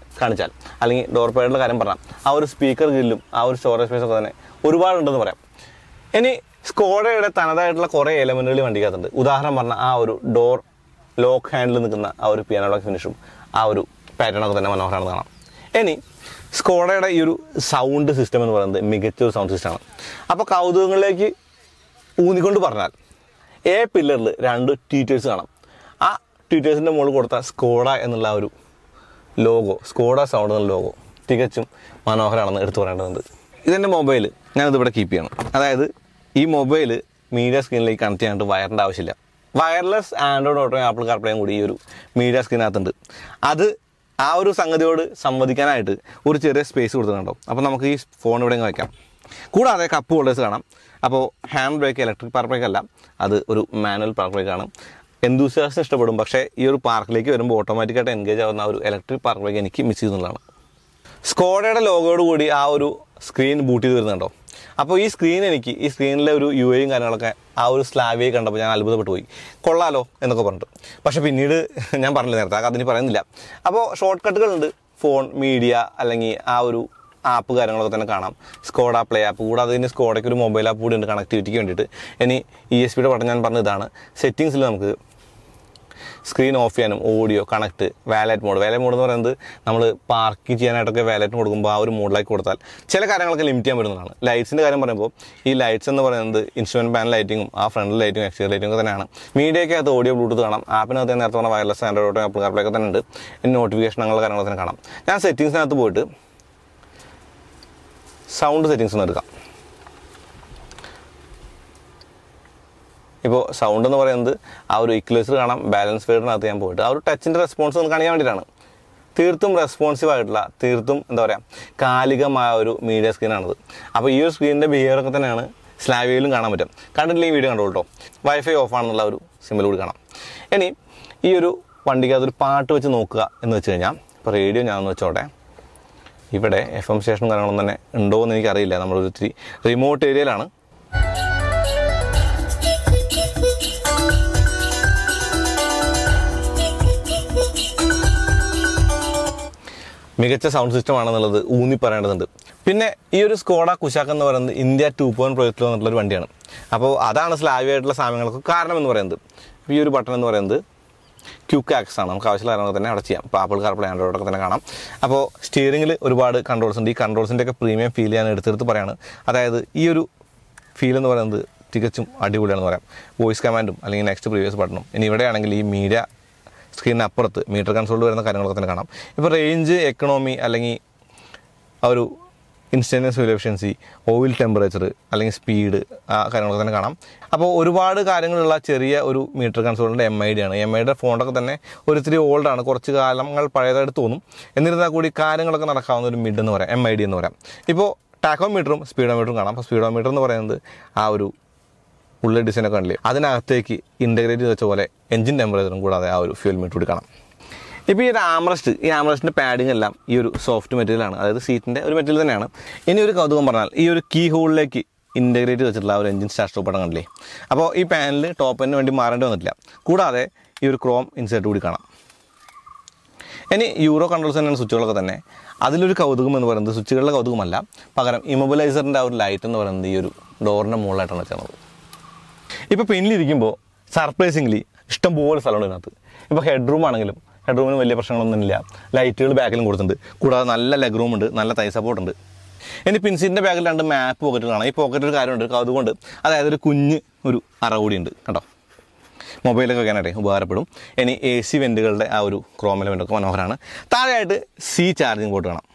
കാണിച്ചാൽ അല്ലെങ്കിൽ ഡോർ പാഡിൻ്റെ കാര്യം പറഞ്ഞാൽ ആ ഒരു സ്പീക്കർ ഗ്രില്ലും ആ ഒരു സ്റ്റോറേജ് സ്പേസ് ഒക്കെ തന്നെ ഒരുപാടുണ്ടെന്ന് പറയാം ഇനി സ്കോഡയുടെ തനതായിട്ടുള്ള കുറേ എലമെൻറ്റുകൾ വണ്ടിക്കകത്തുണ്ട് ഉദാഹരണം പറഞ്ഞാൽ ആ ഒരു ഡോർ ലോക്ക് ഹാൻഡിൽ നിൽക്കുന്ന ആ ഒരു പിയാനോ ലോക്ക് ഫിനിഷും ആ ഒരു പാറ്റേണൊക്കെ തന്നെ മനോഹരമാണെന്ന് കാണാം ഇനി സ്കോഡയുടെ ഈ ഒരു സൗണ്ട് സിസ്റ്റം എന്ന് പറയുന്നത് മികച്ച ഒരു സൗണ്ട് സിസ്റ്റമാണ് അപ്പോൾ കൗതുകങ്ങളിലേക്ക് ഊന്നിക്കൊണ്ട് പറഞ്ഞാൽ എ പില്ലറിൽ രണ്ട് ട്വീറ്റേഴ്സ് കാണാം ആ ട്വീറ്റേഴ്സിൻ്റെ മുകളിൽ കൊടുത്ത സ്കോഡ എന്നുള്ള ആ ഒരു ലോഗോ സ്കോഡ സൗണ്ട് എന്നുള്ള ലോഗോ തികച്ചും മനോഹരമാണെന്ന് എടുത്തു പറയേണ്ടതുണ്ട് ഇതെൻ്റെ മൊബൈൽ ഞാനിത് ഇവിടെ കീപ്പ് ചെയ്യണം അതായത് ഈ മൊബൈൽ മീഡിയ സ്ക്രീനിലേക്ക് കണക്ട് ചെയ്യാനായിട്ട് വയറിൻ്റെ ആവശ്യമില്ല വയർലെസ് ആൻഡ്രോയിഡ് ഓട്ടോ ആപ്പിൾ കാർപ്ലേയും കൂടി ഈ ഒരു മീഡിയ സ്ക്രീനകത്തുണ്ട് അത് ആ ഒരു സംഗതിയോട് സംവദിക്കാനായിട്ട് ഒരു ചെറിയ സ്പേസ് കൊടുത്തിട്ടുണ്ടോ അപ്പോൾ നമുക്ക് ഈ ഫോൺ ഇവിടെ ഇങ്ങ് വയ്ക്കാം കൂടാതെ കപ്പ് ഹോൾഡേഴ്സ് കാണാം അപ്പോൾ hand brake electric park brake അല്ല അത് ഒരു മാനുവൽ പാർക്ക് ബ്രേക്ക് ആണ് എന്തുസിയാസം ഇഷ്ടപ്പെടും പക്ഷേ ഈ ഒരു പാർക്കിലേക്ക് വരുമ്പോൾ ഓട്ടോമാറ്റിക്കായിട്ട് എൻഗേജ് ആവുന്ന ആ ഒരു ഇലക്ട്രിക് പാർക്ക് ബ്രേക്ക് എനിക്ക് മിസ് ചെയ്യുന്നതാണ് സ്കോഡയുടെ ലോഗോയോട് കൂടി ആ ഒരു സ്ക്രീൻ ബൂട്ട് ചെയ്ത് വരുന്നുണ്ടോ അപ്പോൾ ഈ സ്ക്രീൻ എനിക്ക് ഈ സ്ക്രീനിലെ ഒരു യു എയും കാര്യങ്ങളൊക്കെ ആ ഒരു സ്ലാവിയെ കണ്ടപ്പോൾ ഞാൻ അത്ഭുതപ്പെട്ടു പോയി കൊള്ളാലോ എന്നൊക്കെ പറഞ്ഞിട്ട് പക്ഷേ പിന്നീട് ഞാൻ പറഞ്ഞില്ല നേരത്തെ ആ അതിന് പറയുന്നില്ല അപ്പോൾ ഷോർട്ട് കട്ടുകളുണ്ട് ഫോൺ മീഡിയ അല്ലെങ്കിൽ ആ ഒരു ആപ്പ് കാര്യങ്ങളൊക്കെ തന്നെ കാണാം സ്കോഡ പ്ലേ ആപ്പ് കൂടാതെ ഇതിന് സ്കോഡയ്ക്ക് ഒരു മൊബൈൽ ആപ്പ് കൂടി ഉണ്ട് കണക്ടിവിറ്റിക്ക് വേണ്ടിയിട്ട് ഇനി ഇ എസ് പിയുടെ ബട്ടൺ ഞാൻ പറഞ്ഞ ഇതാണ് സെറ്റിങ്സിൽ നമുക്ക് സ്ക്രീൻ ഓഫ് ചെയ്യാനും audio connect valet mode valet mode എന്ന് പറയുന്നത് നമ്മൾ പാർക്ക് ചെയ്യാനായിട്ടൊക്കെ വാലറ്റ് കൊടുക്കുമ്പോൾ ആ ഒരു മോഡിലേക്ക് കൊടുത്താൽ ചില കാര്യങ്ങളൊക്കെ ലിമിറ്റ് ചെയ്യാൻ പറ്റുന്നതാണ് ലൈറ്റ്സിൻ്റെ കാര്യം പറയുമ്പോൾ ഈ ലൈറ്റ്സ് എന്ന് പറയുന്നത് ഇൻസ്ട്രുമെൻറ്റ് പാനൽ ലൈറ്റിങ്ങും ആ ഫ്രണ്ട് ലൈറ്റിങ്ങും എക്സ്റ്റീരിയർ ലൈറ്റിംഗ് ഒക്കെ തന്നെയാണ് മീഡിയയ്ക്കകത്ത് ഓഡിയോ ബ്ലൂടൂത്ത് കാണാം ആപ്പിനകത്ത് ഞാൻ നേരത്തെ പറഞ്ഞ വയർലെസ് ആൻഡ്രോയിഡ് ആപ്പിൾ കാർപ്ലേക്ക് തന്നെ ഉണ്ട് ഇനി നോട്ടിഫിക്കേഷൻ അങ്ങനെയുള്ള കാര്യങ്ങളൊക്കെ തന്നെ കാണാം ഞാൻ സെറ്റിങ്സിനകത്ത് പോയിട്ട് സൗണ്ട് സെറ്റിങ്സ് ഒന്ന് എടുക്കാം ഇപ്പോൾ സൗണ്ട് എന്ന് പറയുന്നത് ആ ഒരു ഇക്വലൈസർ കാണാം ബാലൻസ് ഫീഡറിനകത്ത് ഞാൻ പോയിട്ട് ആ ഒരു ടച്ചിൻ്റെ റെസ്പോൺസ് ഒന്ന് കാണിക്കാൻ വേണ്ടിയിട്ടാണ് തീർത്തും റെസ്പോൺസീവ് ആയിട്ടുള്ള തീർത്തും എന്താ പറയുക കാലികമായ ഒരു മീഡിയ സ്ക്രീനാണിത് അപ്പോൾ ഈ ഒരു സ്ക്രീനിൻ്റെ ബിഹേവിയർ ഒക്കെ തന്നെയാണ് സ്ലാവിയയിലും കാണാൻ പറ്റും കണ്ടിട്ടില്ല ഈ വീഡിയോ കണ്ടോളൂ കേട്ടോ വൈഫൈ ഓഫ് ആണെന്നുള്ള ഒരു സിമ്പിൾ കൂടി കാണാം ഇനി ഈ ഒരു വണ്ടിക്ക് അതൊരു പാട്ട് വെച്ച് നോക്കുക എന്ന് വെച്ച് കഴിഞ്ഞാൽ ഇപ്പോൾ റേഡിയോ ഞാനൊന്ന് വെച്ചോട്ടെ ഇവിടെ എഫ് എം സ്റ്റേഷനും കാര്യങ്ങളൊന്നും തന്നെ ഉണ്ടോ എന്ന് എനിക്കറിയില്ല നമ്മളൊരു ഇത്തിരി റിമോട്ട് ഏരിയയിലാണ് മികച്ച സൗണ്ട് സിസ്റ്റം ആണെന്നുള്ളത് ഊന്നി പറയേണ്ടതുണ്ട് പിന്നെ ഈ ഒരു സ്കോഡ കുശാക്ക് എന്ന് പറയുന്നത് ഇന്ത്യ ടു പോയിന്റ് പ്രൊജക്റ്റിൽ വന്നിട്ടുള്ള ഒരു വണ്ടിയാണ് അപ്പോൾ അതാണ് സ്ലാവിയായിട്ടുള്ള സാമ്യങ്ങൾക്ക് കാരണം എന്ന് പറയുന്നത് ഈ ഒരു ബട്ടൺ എന്ന് പറയുന്നത് ക്യൂക്ക് ആക്സ് ആണ് നമുക്ക് ആവശ്യമുള്ള കാര്യങ്ങൾ തന്നെ അവിടെ ചെയ്യാം ഇപ്പോൾ ആപ്പിൾ കാർപ്ലേ ആൻഡ്രോയിഡൊക്കെ തന്നെ കാണാം അപ്പോൾ സ്റ്റിയറിംഗിൽ ഒരുപാട് കൺട്രോൾസ് ഉണ്ട് ഈ കൺട്രോൾസിൻ്റെ ഒക്കെ പ്രീമിയം ഫീൽ ഞാൻ എടുത്തെടുത്ത് പറയാണ് അതായത് ഈ ഒരു ഫീൽ എന്ന് പറയുന്നത് തികച്ചും അടിപൊളിയാണെന്ന് പറയാം വോയിസ് കമാൻഡും അല്ലെങ്കിൽ നെക്സ്റ്റ് പ്രീവിയസ് ബട്ടണും ഇനി ഇവിടെയാണെങ്കിൽ ഈ മീഡിയ സ്ക്രീനിന് അപ്പുറത്ത് മീറ്റർ കൺസോളിൽ വരുന്ന കാര്യങ്ങളൊക്കെ തന്നെ കാണാം ഇപ്പോൾ റേഞ്ച് എക്കണോമി അല്ലെങ്കിൽ ആ ഒരു instance fuel efficiency oil temperature അല്ലെങ്കിൽ സ്പീഡ് ആ കാര്യങ്ങളൊക്കെ തന്നെ കാണാം അപ്പോൾ ഒരുപാട് കാര്യങ്ങളുള്ള ചെറിയ ഒരു മീറ്റർ കൺസോളിൻ്റെ എം ഐ ഡി ആണ് എം ഐയുടെ ഫോണൊക്കെ തന്നെ ഒരു ഇത്തിരി ഓൾഡാണ് കുറച്ച് കാലങ്ങൾ പഴയതായിട്ട് തോന്നും എന്നിരുന്നാൽ കൂടി കാര്യങ്ങളൊക്കെ നടക്കാവുന്ന ഒരു മിഡ് എന്ന് പറയാം എം ഐ ഡി എന്ന് പറയാം ഇപ്പോൾ ടാക്കോമീറ്ററും സ്പീഡോമീറ്ററും കാണാം അപ്പോൾ സ്പീഡോമീറ്റർ എന്ന് പറയുന്നത് ആ ഒരു ഉള്ള ഡിസൈനൊക്കെ കണ്ടില്ലേ അതിനകത്തേക്ക് ഇൻ്റഗ്രേറ്റ് ചെയ്ത് വെച്ച പോലെ എഞ്ചിൻ ടെമ്പറേച്ചറും കൂടാതെ ആ ഒരു ഫ്യൂൽ മീറ്റർ കൂടി കാണാം ഇപ്പോൾ ഈ ഒരു ആംറസ്റ്റ് ഈ ആംറസ്റ്റിൻ്റെ പാഡിംഗ് എല്ലാം ഈ ഒരു സോഫ്റ്റ് മെറ്റീരിയലാണ് അതായത് സീറ്റിൻ്റെ ഒരു മെറ്റീരിയൽ തന്നെയാണ് ഇനി ഒരു കൗതുകം പറഞ്ഞാൽ ഈ ഒരു കീ ഹോളിലേക്ക് ഇൻ്റഗ്രേറ്റ് ചെയ്ത് വെച്ചിട്ടുള്ള ആ ഒരു എഞ്ചിൻ സ്റ്റാർട്ട് പടം കണ്ടില്ലേ അപ്പോൾ ഈ പാനൽ ടോപ്പിന് വേണ്ടി മാറേണ്ടി വന്നിട്ടില്ല കൂടാതെ ഈ ഒരു ക്രോം ഇൻസേർട്ട് കൂടി കാണാം ഇനി യൂറോ കൺട്രോൾസ് തന്നെയാണ് സ്വിച്ചുകളൊക്കെ തന്നെ അതിലൊരു കൗതുകം എന്ന് പറയുന്നത് സ്വിച്ചുകളുടെ കൗതുകമല്ല പകരം ഇമൊബിലൈസറിൻ്റെ ആ ഒരു ലൈറ്റ് എന്ന് പറയുന്നത് ഈ ഒരു ഡോറിൻ്റെ മുകളിലായിട്ടാണ് വെച്ചത് ഇപ്പോൾ പിന്നിലിരിക്കുമ്പോൾ സർപ്രൈസിംഗ്ലി ഇഷ്ടംപോലെ സ്ഥലമുണ്ട് ഇതിനകത്ത് ഇപ്പോൾ ഹെഡ് റൂം ആണെങ്കിലും ഹെഡ് റൂമിന് വലിയ പ്രശ്നങ്ങളൊന്നും ഇല്ല ലൈറ്റുകൾ ബാക്കിലും കൊടുത്തിട്ടുണ്ട് കൂടാതെ നല്ല ലെഗ് റൂം ഉണ്ട് നല്ല തൈ സപ്പോർട്ട് ഉണ്ട് ഇനി പിൻസിൻ്റെ ബാഗിൽ രണ്ട് മാപ്പ് പോക്കറ്റുകളാണ് ഈ പോക്കറ്റ് ഒരു കാര്യമുണ്ട് ഒരു അതുകൊണ്ട് അതായത് ഒരു കുഞ്ഞ് ഒരു അറ കൂടിയുണ്ട് കേട്ടോ മൊബൈലൊക്കെ വെക്കാനായിട്ട് ഉപകാരപ്പെടും ഇനി എ സി വെൻറ്റുകളുടെ ആ ഒരു ക്രോം എലമെൻ്റൊക്കെ മനോഹരമാണ് താഴെയായിട്ട് സി ചാർജിങ് പോർട്ട് കാണാം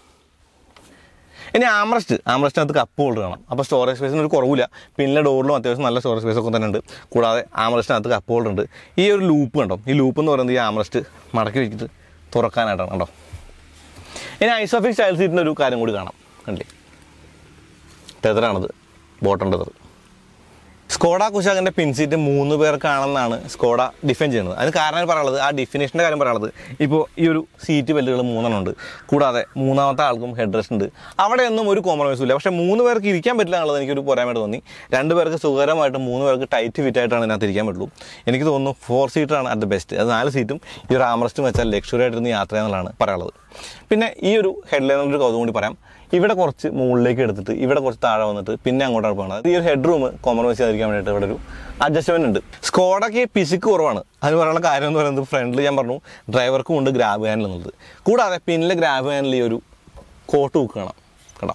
ഇനി ആംറസ്റ്റ് ആംറസ്റ്റിനകത്ത് കപ്പ് ഹോൾഡർ കാണാം അപ്പോൾ സ്റ്റോറേജ് സ്പേസിന് ഒരു കുറവില്ല പിന്നെ ഡോറിലും അത്യാവശ്യം നല്ല സ്റ്റോറേജ് സ്പേസ് ഒക്കെ തന്നെ ഉണ്ട് കൂടാതെ ആംറസ്റ്റിനകത്ത് കപ്പ് ഹോൾഡർ ഉണ്ട് ഈ ഒരു ലൂപ്പ് കണ്ടോ ഈ ലൂപ്പ് എന്ന് പറയുന്നത് ഈ ആംറസ്റ്റ് മടക്കി വെച്ചിട്ട് തുറക്കാനായിട്ടാണ് കണ്ടോ ഇനി ഐസോഫിക് സ്റ്റൈൽ സീറ്റിൻ്റെ ഒരു കാര്യം കൂടി കാണാം കണ്ടില്ലേ ടെതറാണത് ബോട്ടം ടെതർ സ്കോഡ കുശാഖിൻ്റെ പിൻസീറ്റ് മൂന്ന് പേർക്കാണെന്നാണ് സ്കോഡ ഡിഫൈൻ ചെയ്യുന്നത് അതിന് കാരണം പറയാനുള്ളത് ആ ഡിഫിനേഷൻ്റെ കാര്യം പറയാനുള്ളത് ഇപ്പോൾ ഈ ഒരു സീറ്റ് ബെല്ലുകൾ മൂന്നെണ്ണം ഉണ്ട് കൂടാതെ മൂന്നാമത്തെ ആൾക്കും ഹെഡ് റെസ്റ്റ് ഉണ്ട് അവിടെയൊന്നും ഒരു കോംപ്രമൈസും ഇല്ല പക്ഷേ മൂന്ന് പേർക്ക് ഇരിക്കാൻ പറ്റില്ല എന്നുള്ളത് എനിക്കൊരു പോരായ്മയായിട്ട് തോന്നി രണ്ട് പേർക്ക് സുഖകരമായിട്ട് മൂന്ന് പേർക്ക് ടൈറ്റ് ഫിറ്റ് ആയിട്ടാണ് ഇതിനകത്ത് ഇരിക്കാൻ പറ്റുള്ളൂ എനിക്ക് തോന്നുന്നു ഫോർ സീറ്ററാണ് അറ്റ് ദ ബെസ്റ്റ് അത് നാല് സീറ്റും ഈ ഒരു ആമറസ്റ്റും വെച്ചാൽ ലക്ഷറി ആയിട്ടിരുന്ന് യാത്ര എന്നുള്ളതാണ് പറയാനുള്ളത് പിന്നെ ഈ ഒരു ഹെഡ്ലൈനറിൻ്റെ ഒരു കൗതുകം കൂടി പറയാം ഇവിടെ കുറച്ച് മുകളിലേക്ക് എടുത്തിട്ട് ഇവിടെ കുറച്ച് താഴെ വന്നിട്ട് പിന്നെ അങ്ങോട്ടാണ് പോകുന്നത് ഈ ഒരു ഹെഡ് റൂം കോംപ്രമൈസ് ചെയ്യാതിരിക്കാൻ വേണ്ടിയിട്ട് ഇവിടെ ഒരു അഡ്ജസ്റ്റ്മെന്റ് ഉണ്ട് സ്കോഡൊക്കെ പിശുക്ക് കുറവാണ് അതിന് പറയാനുള്ള കാര്യം എന്ന് പറയുന്നത് ഫ്രണ്ടിൽ ഞാൻ പറഞ്ഞു ഡ്രൈവർക്കും ഉണ്ട് ഗ്രാബ് ഹാൻഡിൽ എന്നുള്ളത് കൂടാതെ പിന്നിലെ ഗ്രാബ് ഹാൻഡിൽ ഈ ഒരു കോട്ട് ബുക്ക് കാണാം കേട്ടോ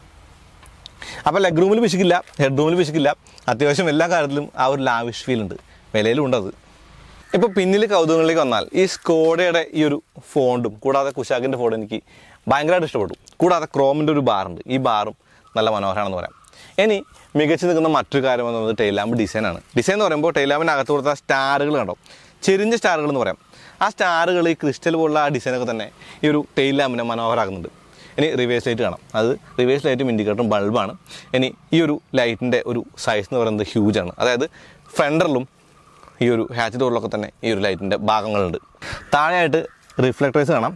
അപ്പോൾ ലെഗ് റൂമിൽ പിശുക്കില്ല ഹെഡ് റൂമിൽ പിശുക്കില്ല അത്യാവശ്യം എല്ലാ കാര്യത്തിലും ആ ഒരു ലാവിഷ് ഫീൽ ഉണ്ട് വിലയിലും ഉണ്ട് അത് ഇപ്പോൾ പിന്നിൽ കൗതുകങ്ങളിലേക്ക് വന്നാൽ ഈ സ്കോഡയുടെ ഈ ഒരു ഫോണ്ടും കൂടാതെ കുശാക്കിൻ്റെ ഫോണ്ട് എനിക്ക് ഭയങ്കരമായിട്ട് ഇഷ്ടപ്പെട്ടു കൂടാതെ ക്രോമിൻ്റെ ഒരു ബാറുണ്ട് ഈ ബാറും നല്ല മനോഹരമാണെന്ന് പറയാം ഇനി മികച്ചു നിൽക്കുന്ന മറ്റൊരു കാര്യം എന്ന് പറയുന്നത് ടൈലാമ്പ് ഡിസൈനാണ് ഡിസൈൻ എന്ന് പറയുമ്പോൾ ടൈലാമ്പിന് അകത്ത് കൊടുത്ത സ്റ്റാറുകൾ കണ്ടോ ചെരിഞ്ഞ സ്റ്റാറുകൾ എന്ന് പറയാം ആ സ്റ്റാറുകൾ ഈ ക്രിസ്റ്റൽ പോലുള്ള ആ ഡിസൈനൊക്കെ തന്നെ ഈ ഒരു ടെയിൽ ലാമ്പിനെ മനോഹരമാക്കുന്നുണ്ട് ഇനി റിവേഴ്സ് ലൈറ്റ് കാണാം അത് റിവേഴ്സ് ലൈറ്റും ഇൻഡിക്കേറ്ററും ബൾബാണ് ഇനി ഈ ഒരു ലൈറ്റിൻ്റെ ഒരു സൈസ് എന്ന് പറയുന്നത് ഹ്യൂജ് ആണ് അതായത് ഫ്രണ്ടറിലും ഈ ഒരു ഹാച്ച് ഡോറിലൊക്കെ തന്നെ ഈ ഒരു ലൈറ്റിൻ്റെ ഭാഗങ്ങളുണ്ട് താഴെയായിട്ട് റിഫ്ലക്ടേഴ്സ് കാണാം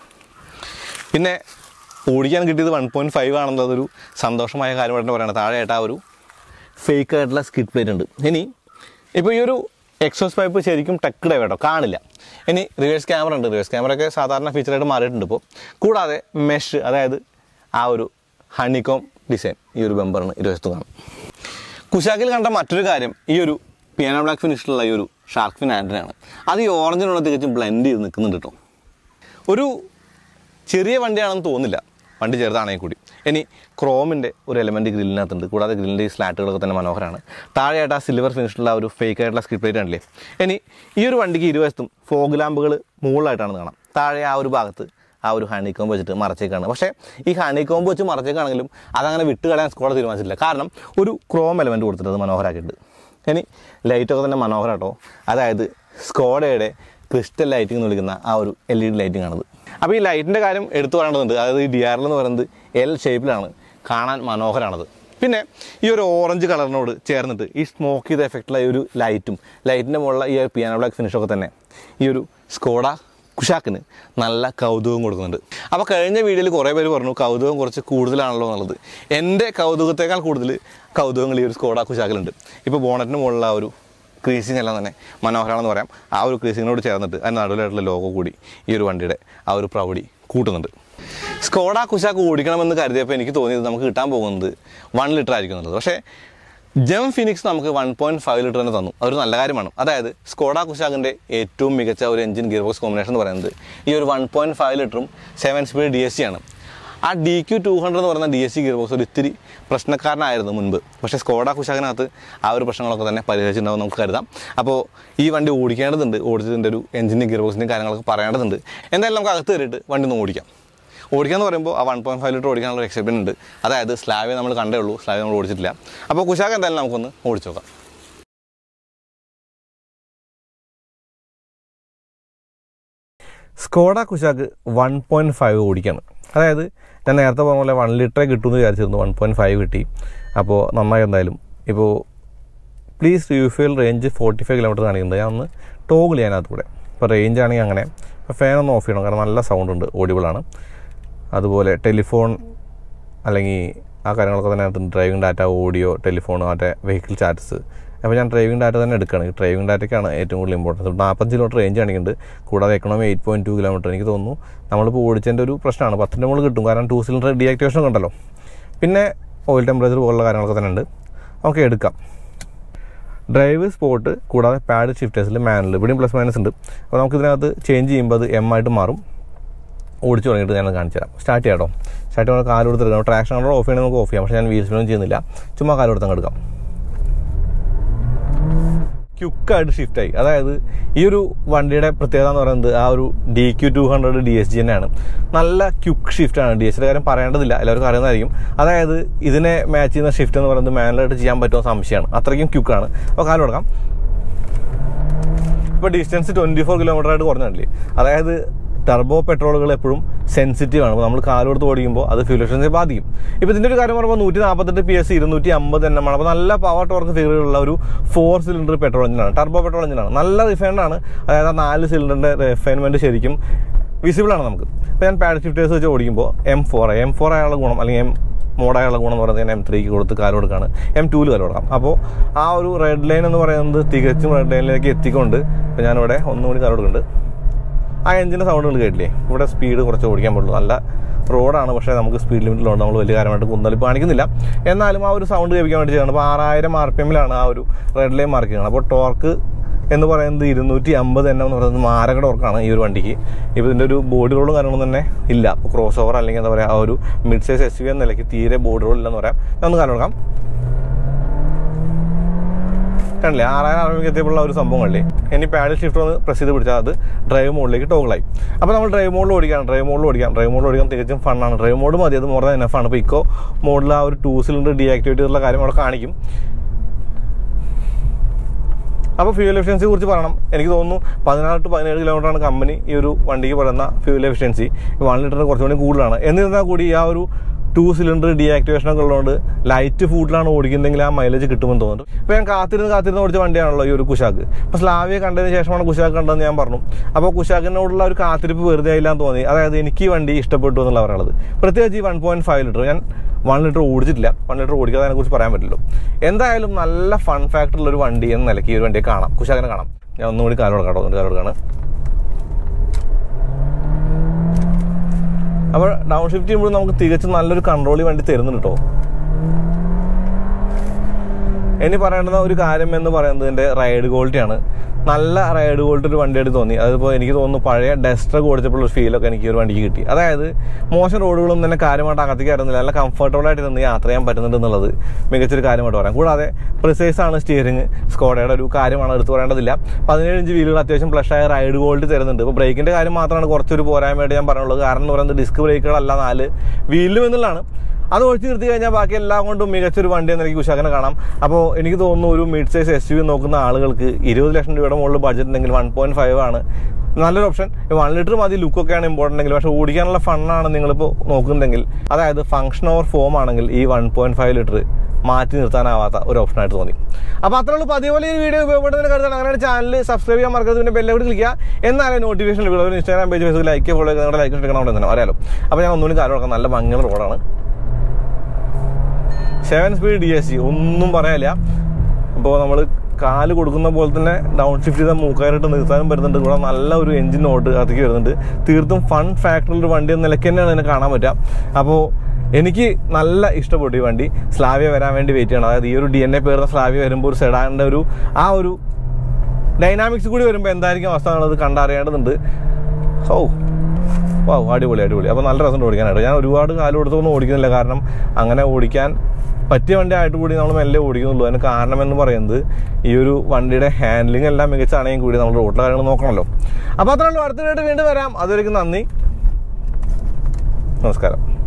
പിന്നെ ഓടിക്കാൻ കിട്ടിയത് വൺ പോയിൻറ്റ് ഫൈവ് ആണെന്നുള്ളതൊരു സന്തോഷമായ കാര്യമായിട്ട് പറയുന്നത് താഴെയായിട്ട് ആ ഒരു ഫേക്ക് ആയിട്ടുള്ള സ്കിഡ് പ്ലേറ്റ് ഉണ്ട് ഇനി ഇപ്പോൾ ഈ ഒരു എക്സോസ് പൈപ്പ് ശരിക്കും ടെക്ഡ് കേട്ടോ കാണില്ല ഇനി റിവേഴ്സ് ക്യാമറ ഉണ്ട് റിവേഴ്സ് ക്യാമറ ഒക്കെ സാധാരണ ഫീച്ചറായിട്ട് മാറിയിട്ടുണ്ട് ഇപ്പോൾ കൂടാതെ മെഷ് അതായത് ആ ഒരു ഹണികോം ഡിസൈൻ ഈ ഒരു ബമ്പറിന് ഇരുവശത്ത് കാണും കുശാക്കിൽ കണ്ട മറ്റൊരു കാര്യം ഈ ഒരു പിയാനോ ബ്ലാക്ക് ഫിനിഷിലുള്ള ഈ ഒരു ഷാർക്ക് ഫിൻ ആൻഡ്രയാണ് അത് ഈ ഓറഞ്ചിനുള്ള തികച്ചും ബ്ലെൻഡ് ചെയ്ത് നിൽക്കുന്നുണ്ട് കേട്ടോ ഒരു ചെറിയ വണ്ടിയാണെന്ന് തോന്നില്ല വണ്ടി ചെറുതാണെങ്കിൽ കൂടി ഇനി ക്രോമിൻ്റെ ഒരു എലമെൻറ്റ് ഗ്രില്ലിനകത്തുണ്ട് കൂടാതെ ഗ്രില്ലിൻ്റെ ഈ സ്ലാറ്റുകളൊക്കെ തന്നെ മനോഹരമാണ് താഴെയായിട്ട് ആ സിൽവർ ഫിനിഷിലുള്ള ഒരു ഫേക്ക് ആയിട്ടുള്ള സ്ക്രിപ്റ്റ് പ്ലേറ്റ് ആണല്ലേ ഇനി ഈ ഒരു വണ്ടിക്ക് ഇരുവശത്തും ഫോഗ് ലാമ്പുകൾ മുകളിലായിട്ടാണ് കാണാം താഴെ ആ ഒരു ഭാഗത്ത് ആ ഒരു ഹണി കോമ്പ് വെച്ചിട്ട് മറച്ചേക്കാണ് പക്ഷേ ഈ ഹണി കോമ്പ് വെച്ച് മറച്ചേക്കാണെങ്കിലും അതങ്ങനെ വിട്ട് കളയാൻ സ്കോഡ് തീരുമാനിച്ചിട്ടില്ല കാരണം ഒരു ക്രോം എലമെൻറ്റ് കൊടുത്തിട്ട് അത് മനോഹരമാക്കിയിട്ടുണ്ട് ഇനി ലൈറ്റൊക്കെ തന്നെ മനോഹരം കേട്ടോ അതായത് സ്കോഡയുടെ ക്രിസ്റ്റൽ ലൈറ്റിംഗ് എന്ന് വിളിക്കുന്ന ആ ഒരു എൽ ഇ ഡി ലൈറ്റിംഗ് ആണത് അപ്പോൾ ഈ ലൈറ്റിൻ്റെ കാര്യം എടുത്തു പറയേണ്ടതുണ്ട് അതായത് ഈ ഡി ആർ എൽ എന്ന് പറയുന്നത് എൽ ഷേപ്പിലാണ് കാണാൻ മനോഹരമാണത് പിന്നെ ഈ ഒരു ഓറഞ്ച് കളറിനോട് ചേർന്നിട്ട് ഈ സ്മോക്ക് ചെയ്ത എഫക്റ്റുള്ള ഈ ഒരു ലൈറ്റും ലൈറ്റിൻ്റെ മുകളിലുള്ള ഈ ഒരു പിയാനോ ബ്ലാക്ക് ഫിനിഷൊക്കെ തന്നെ ഈ ഒരു സ്കോഡ കുഷാക്കിന് നല്ല കൗതുകം കൊടുക്കുന്നുണ്ട് അപ്പോൾ കഴിഞ്ഞ വീഡിയോയിൽ കുറേ പേര് പറഞ്ഞു കൗതുകം കുറച്ച് കൂടുതലാണല്ലോ എന്നുള്ളത് എൻ്റെ കൗതുകത്തേക്കാൾ കൂടുതൽ കൗതുകങ്ങൾ ഈ ഒരു സ്കോഡ കുഷാക്കിലുണ്ട് ഇപ്പോൾ ബോണറ്റിന് മുകളിലുള്ള ആ ഒരു ക്രീസിങ് എല്ലാം തന്നെ മനോഹരമാണെന്ന് പറയാം ആ ഒരു ക്രീസിങ്ങിനോട് ചേർന്നിട്ട് അതിന് നടുവിലായിട്ടുള്ള ലോഗോ കൂടി ഈ ഒരു വണ്ടിയുടെ ആ ഒരു പ്രൗഢി കൂട്ടുന്നുണ്ട് സ്കോഡ കുശാക്ക് ഓടിക്കണമെന്ന് കരുതിയപ്പോൾ എനിക്ക് തോന്നിയത് നമുക്ക് കിട്ടാൻ പോകുന്നത് വൺ ലിറ്റർ ആയിരിക്കും എന്നുള്ളത് പക്ഷേ ജം ഫിനിക്സ് നമുക്ക് വൺ പോയിൻറ്റ് ഫൈവ് ലിറ്റർ തന്നെ തന്നു അതൊരു നല്ല കാര്യമാണ് അതായത് സ്കോഡ കുശാക്കിൻ്റെ ഏറ്റവും മികച്ച ഒരു എഞ്ചിൻ ഗിയർ ബോക്സ് കോമ്പിനേഷൻ എന്ന് പറയുന്നത് ഈ ഒരു വൺ പോയിൻറ്റ് ഫൈവ് ലിറ്ററും seven speed D S C ആണ് ആ ഡി ക്യു ടു ഹൺഡ്രഡ് എന്ന് പറയുന്ന D S C gearbox ഒരു ഇത്തിരി പ്രശ്നക്കാരനായിരുന്നു മുൻപ് പക്ഷേ സ്കോഡ കുശാക്കിനകത്ത് ആ ഒരു പ്രശ്നങ്ങളൊക്കെ തന്നെ പരിഹരിച്ചിട്ടുണ്ടാവും നമുക്ക് കരുതാം അപ്പോൾ ഈ വണ്ടി ഓടിക്കേണ്ടതുണ്ട് ഓടിച്ചതിൻ്റെ ഒരു എഞ്ചിൻ്റെ ഗിയർ ബോക്സിൻ്റെ കാര്യങ്ങളൊക്കെ പറയേണ്ടതുണ്ട് എന്തായാലും നമുക്ക് അകത്ത് കയറിയിട്ട് വണ്ടി ഒന്ന് ഓടിക്കാം ഓടിക്കാന്ന് പറയുമ്പോൾ ആ വൺ പോയിൻറ്റ് ഫൈവ് ലിറ്റർ ഓടിക്കാനുള്ള എക്സൈറ്റ്മെൻറ്റ് ഉണ്ട് അതായത് സ്ലാബ് നമ്മൾ കണ്ടേ ഉള്ളൂ സ്ലാബ് നമ്മൾ ഓടിച്ചിട്ടില്ല അപ്പോൾ കുശാക്ക് എന്തായാലും നമുക്കൊന്ന് ഓടിച്ചു നോക്കാം Skoda Kushaq one point five ഓടിക്കാണ് അതായത് ഞാൻ നേരത്തെ പറഞ്ഞ പോലെ വൺ ലിറ്ററേ കിട്ടുമെന്ന് വിചാരിച്ചിരുന്നു വൺ പോയിൻറ്റ് ഫൈവ് കിട്ടി അപ്പോൾ നന്നായി എന്തായാലും ഇപ്പോൾ please refill range forty five kilometre കാണിക്കുന്നത് ഞാൻ ഒന്ന് ടോഗിൾ ചെയ്യാനകത്ത് കൂടെ ഇപ്പോൾ റേഞ്ച് ആണെങ്കിൽ അങ്ങനെ ഫാൻ ഒന്ന് ഓഫ് ചെയ്യണം കാരണം നല്ല സൗണ്ട് ഉണ്ട് ഓഡിബിളാണ് അതുപോലെ ടെലിഫോൺ അല്ലെങ്കിൽ ആ കാര്യങ്ങളൊക്കെ തന്നെ അതിനകത്ത് ഡ്രൈവിംഗ് ഡാറ്റ ഓഡിയോ ടെലിഫോൺ മറ്റേ വെഹിക്കിൾ ചാറ്റ്സ് അപ്പോൾ ഞാൻ ഡ്രൈവിംഗ് ഡാറ്റ തന്നെ എടുക്കുകയാണ് ഡ്രൈവിംഗ് ഡാറ്റയ്ക്കാണ് ഏറ്റവും കൂടുതൽ ഇമ്പോർട്ടൻസ് നാൽപ്പത്തഞ്ച് കിലോമീറ്റർ റേഞ്ച് ആണെങ്കിൽ കൂടാതെ economy eight point two kilometre എനിക്ക് തോന്നുന്നു നമ്മളിപ്പോൾ ഓടിച്ചതിൻ്റെ ഒരു പ്രശ്നമാണ് പത്തിൻ്റെ മുകളിൽ കിട്ടും കാരണം ടു സിലിണ്ടർ ഡീആക്ടിവേഷൻ ഉണ്ടല്ലോ പിന്നെ ഓയിൽ ടെമ്പറേച്ചർ പോലുള്ള കാര്യങ്ങളൊക്കെ തന്നെ ഉണ്ട് നമുക്ക് എടുക്കാം ഡ്രൈവ് സ്പോട്ട് കൂടാതെ പാഡ് ഷിഫ്റ്റേഴ്സിൽ മാനുവൽ ഇവിടെയും പ്ലസ് മൈനസ് ഉണ്ട് അപ്പോൾ നമുക്ക് ഇതിനകത്ത് ചേഞ്ച് ചെയ്യുമ്പോൾ അത് എം ആയിട്ട് മാറും ഓടിച്ചു തുടങ്ങിയിട്ട് ഞാൻ കാണിച്ചു തരാം സ്റ്റാർട്ട് ചെയ്യാം കേട്ടോ സ്റ്റാർട്ട് ചെയ്യുമ്പോൾ കാല് കൊടുത്തെടുക്കാം ട്രാക്ഷൻ കൺട്രോൾ ഓഫ് ചെയ്യണമെങ്കിൽ നമുക്ക് ഓഫ് ചെയ്യാം പക്ഷേ ഞാൻ വീൽ സ്പീഡൊന്നും ചെയ്യുന്നില്ല ചുമ്മാ കാല് കൊടുത്തങ്ങ് എടുക്കാം ക്യുക്കായിട്ട് ഷിഫ്റ്റ് ആയി അതായത് ഈ ഒരു വണ്ടിയുടെ പ്രത്യേകത എന്ന് പറയുന്നത് ആ ഒരു D Q two hundred D S G തന്നെയാണ് നല്ല ക്യുക്ക് ഷിഫ്റ്റ് ആണ് ഡി എസ് കാര്യം പറയേണ്ടതില്ല എല്ലാവർക്കും അറിയുന്നതായിരിക്കും അതായത് ഇതിനെ മാച്ച് ചെയ്യുന്ന ഷിഫ്റ്റ് എന്ന് പറയുന്നത് മാനുവലായിട്ട് ചെയ്യാൻ പറ്റുന്ന സംശയമാണ് അത്രയ്ക്കും ക്യുക്കാണ് അപ്പോൾ കാലം കൊടുക്കാം ഇപ്പോൾ ഡിസ്റ്റൻസ് ട്വൻറ്റി ഫോർ കിലോമീറ്റർ ആയിട്ട് കുറഞ്ഞില്ലേ അതായത് ടർബോ പെട്രോളുകൾ എപ്പോഴും സെൻസിറ്റീവ് ആണ് അപ്പോൾ നമ്മൾ കാലോടുത്ത് ഓടിക്കുമ്പോൾ അത് ഫ്യൂൽ എഫിഷ്യൻസി ബാധിക്കും ഇപ്പോൾ ഇതിൻ്റെ ഒരു കാര്യം പറയുമ്പോൾ നൂറ്റി നാൽപ്പത്തെട്ട് പി എസ് ഇരുന്നൂറ്റി അമ്പത് എണ്ണം ആണ് അപ്പോൾ നല്ല പവർ ടോർക്ക് ഫിഗറുള്ള ഒരു ഫോർ സിലിണ്ടർ പെട്രോൾ എഞ്ചിനാണ് ടർബോ പെട്രോൾ എഞ്ചിനാണ് നല്ല റിഫൈൻഡ് ആണ് അതായത് ആ നാല് സിലിണ്ടറിൻ്റെ റിഫൈൻമെൻറ്റ് ശരിക്കും വിസിബിൾ ആണ് നമുക്ക് ഇപ്പോൾ ഞാൻ പാഡ് ഷിഫ്റ്റേഴ്സ് വെച്ച് ഓടിക്കുമ്പോൾ എം ഫോർ എം ഫോർ ആയുള്ള ഗുണം അല്ലെങ്കിൽ എം മോഡായുള്ള ഗുണം എന്ന് പറയുന്നത് ഞാൻ എം ത്രീക്ക് കൊടുത്ത് കാല് കൊടുക്കുകയാണ് എം ടൂല് കാല് കൊടുക്കാം അപ്പോൾ ആ ഒരു റെഡ് ലൈൻ എന്ന് പറയുന്നത് തികച്ചും റെഡ് ലൈനിലേക്ക് എത്തിക്കൊണ്ട് ഇപ്പോൾ ഞാനിവിടെ ഒന്നുകൂടി കാല് കൊടുക്കുന്നുണ്ട് ആ എഞ്ചിൻ്റെ സൗണ്ട് കൊണ്ട് കേട്ടില്ലേ ഇവിടെ സ്പീഡ് കുറച്ച് ഓടിക്കാൻ പറ്റുള്ളൂ നല്ല റോഡാണ് പക്ഷേ നമുക്ക് സ്പീഡ് ലിമിറ്റിലുണ്ട് നമ്മൾ വലിയ കാര്യമായിട്ട് കുന്തളിപ്പ് കാണിക്കുന്നില്ല എന്നാലും ആ ഒരു സൗണ്ട് കേൾപ്പിക്കാൻ വേണ്ടി ചെയ്യണം അപ്പോൾ ആറായിരം ആർ പി എമ്മിലാണ് ആ ഒരു റെഡ് ലൈൻ മാർക്ക് ചെയ്യുന്നത് അപ്പോൾ ടോർക്ക് എന്ന് പറയുന്നത് ഇരുന്നൂറ്റി അമ്പത് എണ്ണം എന്ന് പറയുന്നത് മാരക ടോർക്കാണ് ഈ ഒരു വണ്ടിക്ക് ഇപ്പോൾ ഇതിൻ്റെ ഒരു ബോഡി റോളും കാര്യങ്ങളൊന്നും തന്നെ ഇല്ല അപ്പോൾ ക്രോസ് ഓവർ അല്ലെങ്കിൽ എന്താ പറയുക ആ ഒരു മിഡ് സൈസ് എസ് വി എന്ന നിലയ്ക്ക് തീരെ ബോഡി റോൾ ഇല്ലെന്ന് പറയാം ഞാൻ ഒന്ന് കാര്യം കൊടുക്കാം കണ്ടില്ലേ ആറായിരം അറുപതിലേക്ക് എത്തിയപ്പോഴുള്ള ഒരു സംഭവം കണ്ടില്ലേ ഇനി പാഡിൽ ഷിഫ്റ്റ് ഒന്ന് പ്രസ് ചെയ്ത് പിടിച്ചാൽ അത് ഡ്രൈവ് മോഡിലേക്ക് ടോഗിളായി അപ്പോൾ നമ്മൾ ഡ്രൈവ് മോഡിൽ ഓടിക്കാം ഡ്രൈവ് മോഡിൽ ഓടിക്കാം ഡ്രൈവ് മോഡിൽ ഓടിക്കാൻ തികച്ചും ഫണ്ണാണ് ഡ്രൈവ് മോഡ് മതി അത് മോർ ദാൻ എനഫാണ് ഇപ്പോൾ ഇക്കോ മോഡിൽ ആ ഒരു ടൂ സിലിണ്ടർ ഡീആക്ടിവേറ്റ് ചെയ്തിട്ടുള്ള കാര്യം അവിടെ കാണിക്കും അപ്പോൾ ഫ്യൂൽ എഫിഷ്യൻസി കുറിച്ച് പറയണം എനിക്ക് തോന്നുന്നു പതിനാറ് ടു പതിനേഴ് കിലോമീറ്ററാണ് കമ്പനി ഈ ഒരു വണ്ടിക്ക് പറയുന്ന ഫ്യൂൽ എഫിഷ്യൻസി വൺ ലിറ്ററിന് കുറച്ചുകൂടി കൂടുതലാണ് എന്നിരുന്നാൽ കൂടി ആ ഒരു ടു സിലിണ്ടർ ഡീആക്ടിവേഷൻ ഒക്കെ ഉള്ളതുകൊണ്ട് ലൈറ്റ് ഫുഡിലാണ് ഓടിക്കുന്നതെങ്കിൽ ആ മൈലേജ് കിട്ടുമെന്ന് തോന്നുന്നു ഇപ്പോൾ ഞാൻ കാത്തിരുന്ന് കാത്തിരുന്ന് ഓടിച്ച വണ്ടിയാണല്ലോ ഈ ഒരു കുശാക്ക് അപ്പോൾ സ്ലാവിയെ കണ്ടതിന് ശേഷമാണ് കുശാക്ക് കണ്ടതെന്ന് ഞാൻ പറഞ്ഞു അപ്പോൾ കുശാക്കിനോടുള്ള ഒരു കാത്തിരിപ്പ് വെറുതെ ആയില്ലാന്ന് തോന്നി അതായത് എനിക്ക് ഈ വണ്ടി ഇഷ്ടപ്പെട്ടു എന്നുള്ള പറയുന്നത് പ്രത്യേകിച്ച് ഈ വൺ പോയിന്റ് ഫൈവ് ലിറ്റർ ഞാൻ വൺ ലിറ്റർ ഓടിച്ചിട്ടില്ല വൺ ലിറ്റർ ഓടിക്കാതെ അതിനെക്കുറിച്ച് പറയാൻ പറ്റില്ലല്ലോ എന്തായാലും നല്ല ഫൺ ഫാക്ടർ ഉള്ള ഒരു വണ്ടി എന്ന നിലയ്ക്ക് ഈ ഒരു വണ്ടിയെ കാണാം കുശാക്കിനെ കാണാം ഞാൻ ഒന്നും കൂടി കാലം കൊടുക്കാം കേട്ടോ ഒന്നും കാലം കൊടുക്കാണ് അപ്പോൾ ഡൗൺ ഷിഫ്റ്റ് ചെയ്യുമ്പോൾ നമുക്ക് തികച്ചും നല്ലൊരു കൺട്രോൾ വണ്ടി തരുന്നുണ്ട് കേട്ടോ ഇനി പറയേണ്ടുന്ന ഒരു കാര്യം എന്ന് പറയുന്നത് ഇതിൻ്റെ റൈഡ് ക്വാളിറ്റിയാണ് നല്ല റൈഡ് ക്വാളിറ്റി ഒരു വണ്ടിയായിട്ട് തോന്നി അതിപ്പോൾ എനിക്ക് തോന്നുന്നു പഴയ ഡസ്റ്റർ ഓടിച്ചപ്പോൾ ഒരു ഫീലൊക്കെ എനിക്ക് ഈ ഒരു വണ്ടിക്ക് കിട്ടി അതായത് മോശം റോഡുകളും തന്നെ കാര്യമായിട്ട് അകത്തേക്ക് ആയിരുന്നില്ല നല്ല കംഫർട്ടബിൾ ആയിട്ട് നിന്ന് യാത്ര ചെയ്യാൻ പറ്റുന്നുണ്ട് എന്നുള്ളത് മികച്ചൊരു കാര്യമായിട്ട് പറയാം കൂടാതെ പ്രിസൈസ് ആണ് സ്റ്റിയറിംഗ് സ്കോഡയുടെ ഒരു കാര്യമാണ് എടുത്തു പറയേണ്ടതില്ല പതിനേഴ് ഇഞ്ച് വീലുകൾ അത്യാവശ്യം പ്ലഷായ റൈഡ് ക്വാളിറ്റി തരുന്നുണ്ട് ഇപ്പോൾ ബ്രേക്കിൻ്റെ കാര്യം മാത്രമാണ് കുറച്ചൊരു പോരായ്മയായിട്ട് ഞാൻ പറഞ്ഞുള്ളത് കാരണം എന്ന് പറയുന്നത് ഡിസ്ക് ബ്രേക്കുകളല്ല നാല് വീലിലും എന്നുള്ളതാണ് അത് ഒഴിച്ചു നിർത്തി കഴിഞ്ഞാൽ ബാക്കി എല്ലാം കൊണ്ടും മികച്ചൊരു വണ്ടി എന്ന് എനിക്ക് ഉഷാഖനെ കാണാം അപ്പോൾ എനിക്ക് തോന്നുന്നു ഒരു മിഡ് സൈസ് എസ് യു നോക്കുന്ന ആളുകൾക്ക് ഇരുപത് ലക്ഷം രൂപയുടെ മുകളിൽ ബഡ്ജറ്റ് ഉണ്ടെങ്കിൽ വൺ പോയിന്റ് ഫൈവ് ആണ് നല്ലൊരു ഓപ്ഷൻ വൺ ലിറ്റർ മതി ലുക്കൊക്കെയാണ് ഇമ്പോർട്ടൻ്റ് എങ്കിൽ പക്ഷേ ഓടിക്കാനുള്ള ഫണ്ണാണ് നിങ്ങളിപ്പോൾ നോക്കുന്നുണ്ടെങ്കിൽ അതായത് ഫംഗ്ഷൻ ഓവർ ഫോം ആണെങ്കിൽ ഈ വൺ പോയിന്റ് ഫൈവ് ലിറ്റർ മാറ്റി നിർത്താനാവാത്ത ഒരു ഓപ്ഷനായിട്ട് തോന്നി അപ്പോൾ അത്രേ ഉള്ളൂ അതേപോലെ ഈ വീഡിയോ ഉപയോഗപ്പെടുന്നതിന് കരുതാണ് അങ്ങനെ ചാനൽ സബ്സ്ക്രൈബ് ചെയ്യാൻ മറക്കരുത് പിന്നെ ബെല്ലോട് ക്ലിക്കുക എന്നാലേ നോട്ടിഫിക്കേഷൻ ലഭിക്കുള്ളൂ Instagram page Facebook like follow ചെയ്ത് നിങ്ങളുടെ ലൈക്ക് എടുക്കണം അവിടെ തന്നെ അറിയാലോ അപ്പോൾ ഞാൻ ഒന്നുകൂടി കാര്യം കൊടുക്കാം നല്ല ഭംഗിയുള്ള റോഡാണ് seven speed D S C ഒന്നും പറയാനില്ല അപ്പോൾ നമ്മൾ കാല് കൊടുക്കുന്ന പോലെ തന്നെ ഡൗൺ ഷിഫ്റ്റ് ചെയ്ത മൂക്കാനായിട്ട് നിർത്താനും വരുന്നുണ്ട് കൂടെ നല്ല ഒരു എഞ്ചിൻ നോട്ട് അതിലേക്ക് വരുന്നുണ്ട് തീർത്തും ഫൺ ഫാക്ടറിൽ ഒരു വണ്ടി എന്ന നിലയ്ക്ക് തന്നെയാണ് ഇതിനെ കാണാൻ പറ്റുക അപ്പോൾ എനിക്ക് നല്ല ഇഷ്ടപ്പെട്ടു ഈ വണ്ടി സ്ലാവിയ വരാൻ വേണ്ടി വെയിറ്റ് ചെയ്യണം അതായത് ഈ ഒരു ഡി എൻ എ പേരുന്ന സ്ലാവിയ വരുമ്പോൾ ഒരു സെഡാനിൻ്റെ ഒരു ആ ഒരു ഡൈനാമിക്സ് കൂടി വരുമ്പോൾ എന്തായിരിക്കും അവസ്ഥ എന്നുള്ളത് കണ്ടറിയേണ്ടതുണ്ട് ഓ വാ അടിപൊളി അടിപൊളി അപ്പോൾ നല്ല രസം ഓടിക്കാനായിട്ട് ഞാൻ ഒരുപാട് കാലം കൊടുത്തൊന്നും ഓടിക്കുന്നില്ല കാരണം അങ്ങനെ ഓടിക്കാൻ പറ്റിയ വണ്ടി ആയിട്ട് കൂടി നമ്മൾ മെല്ലെ ഓടിക്കുന്നുള്ളൂ അതിന് കാരണം എന്ന് പറയുന്നത് ഈ ഒരു വണ്ടിയുടെ ഹാൻഡ്ലിംഗ് എല്ലാം മികച്ചാണെങ്കിൽ കൂടി നമ്മൾ റോട്ടിലെ കാര്യങ്ങൾ നോക്കണമല്ലോ അപ്പോൾ അത്രയുള്ളൂ അടുത്തതായിട്ട് വീണ്ടും വരാം അതുവരെയ്ക്കും നന്ദി നമസ്കാരം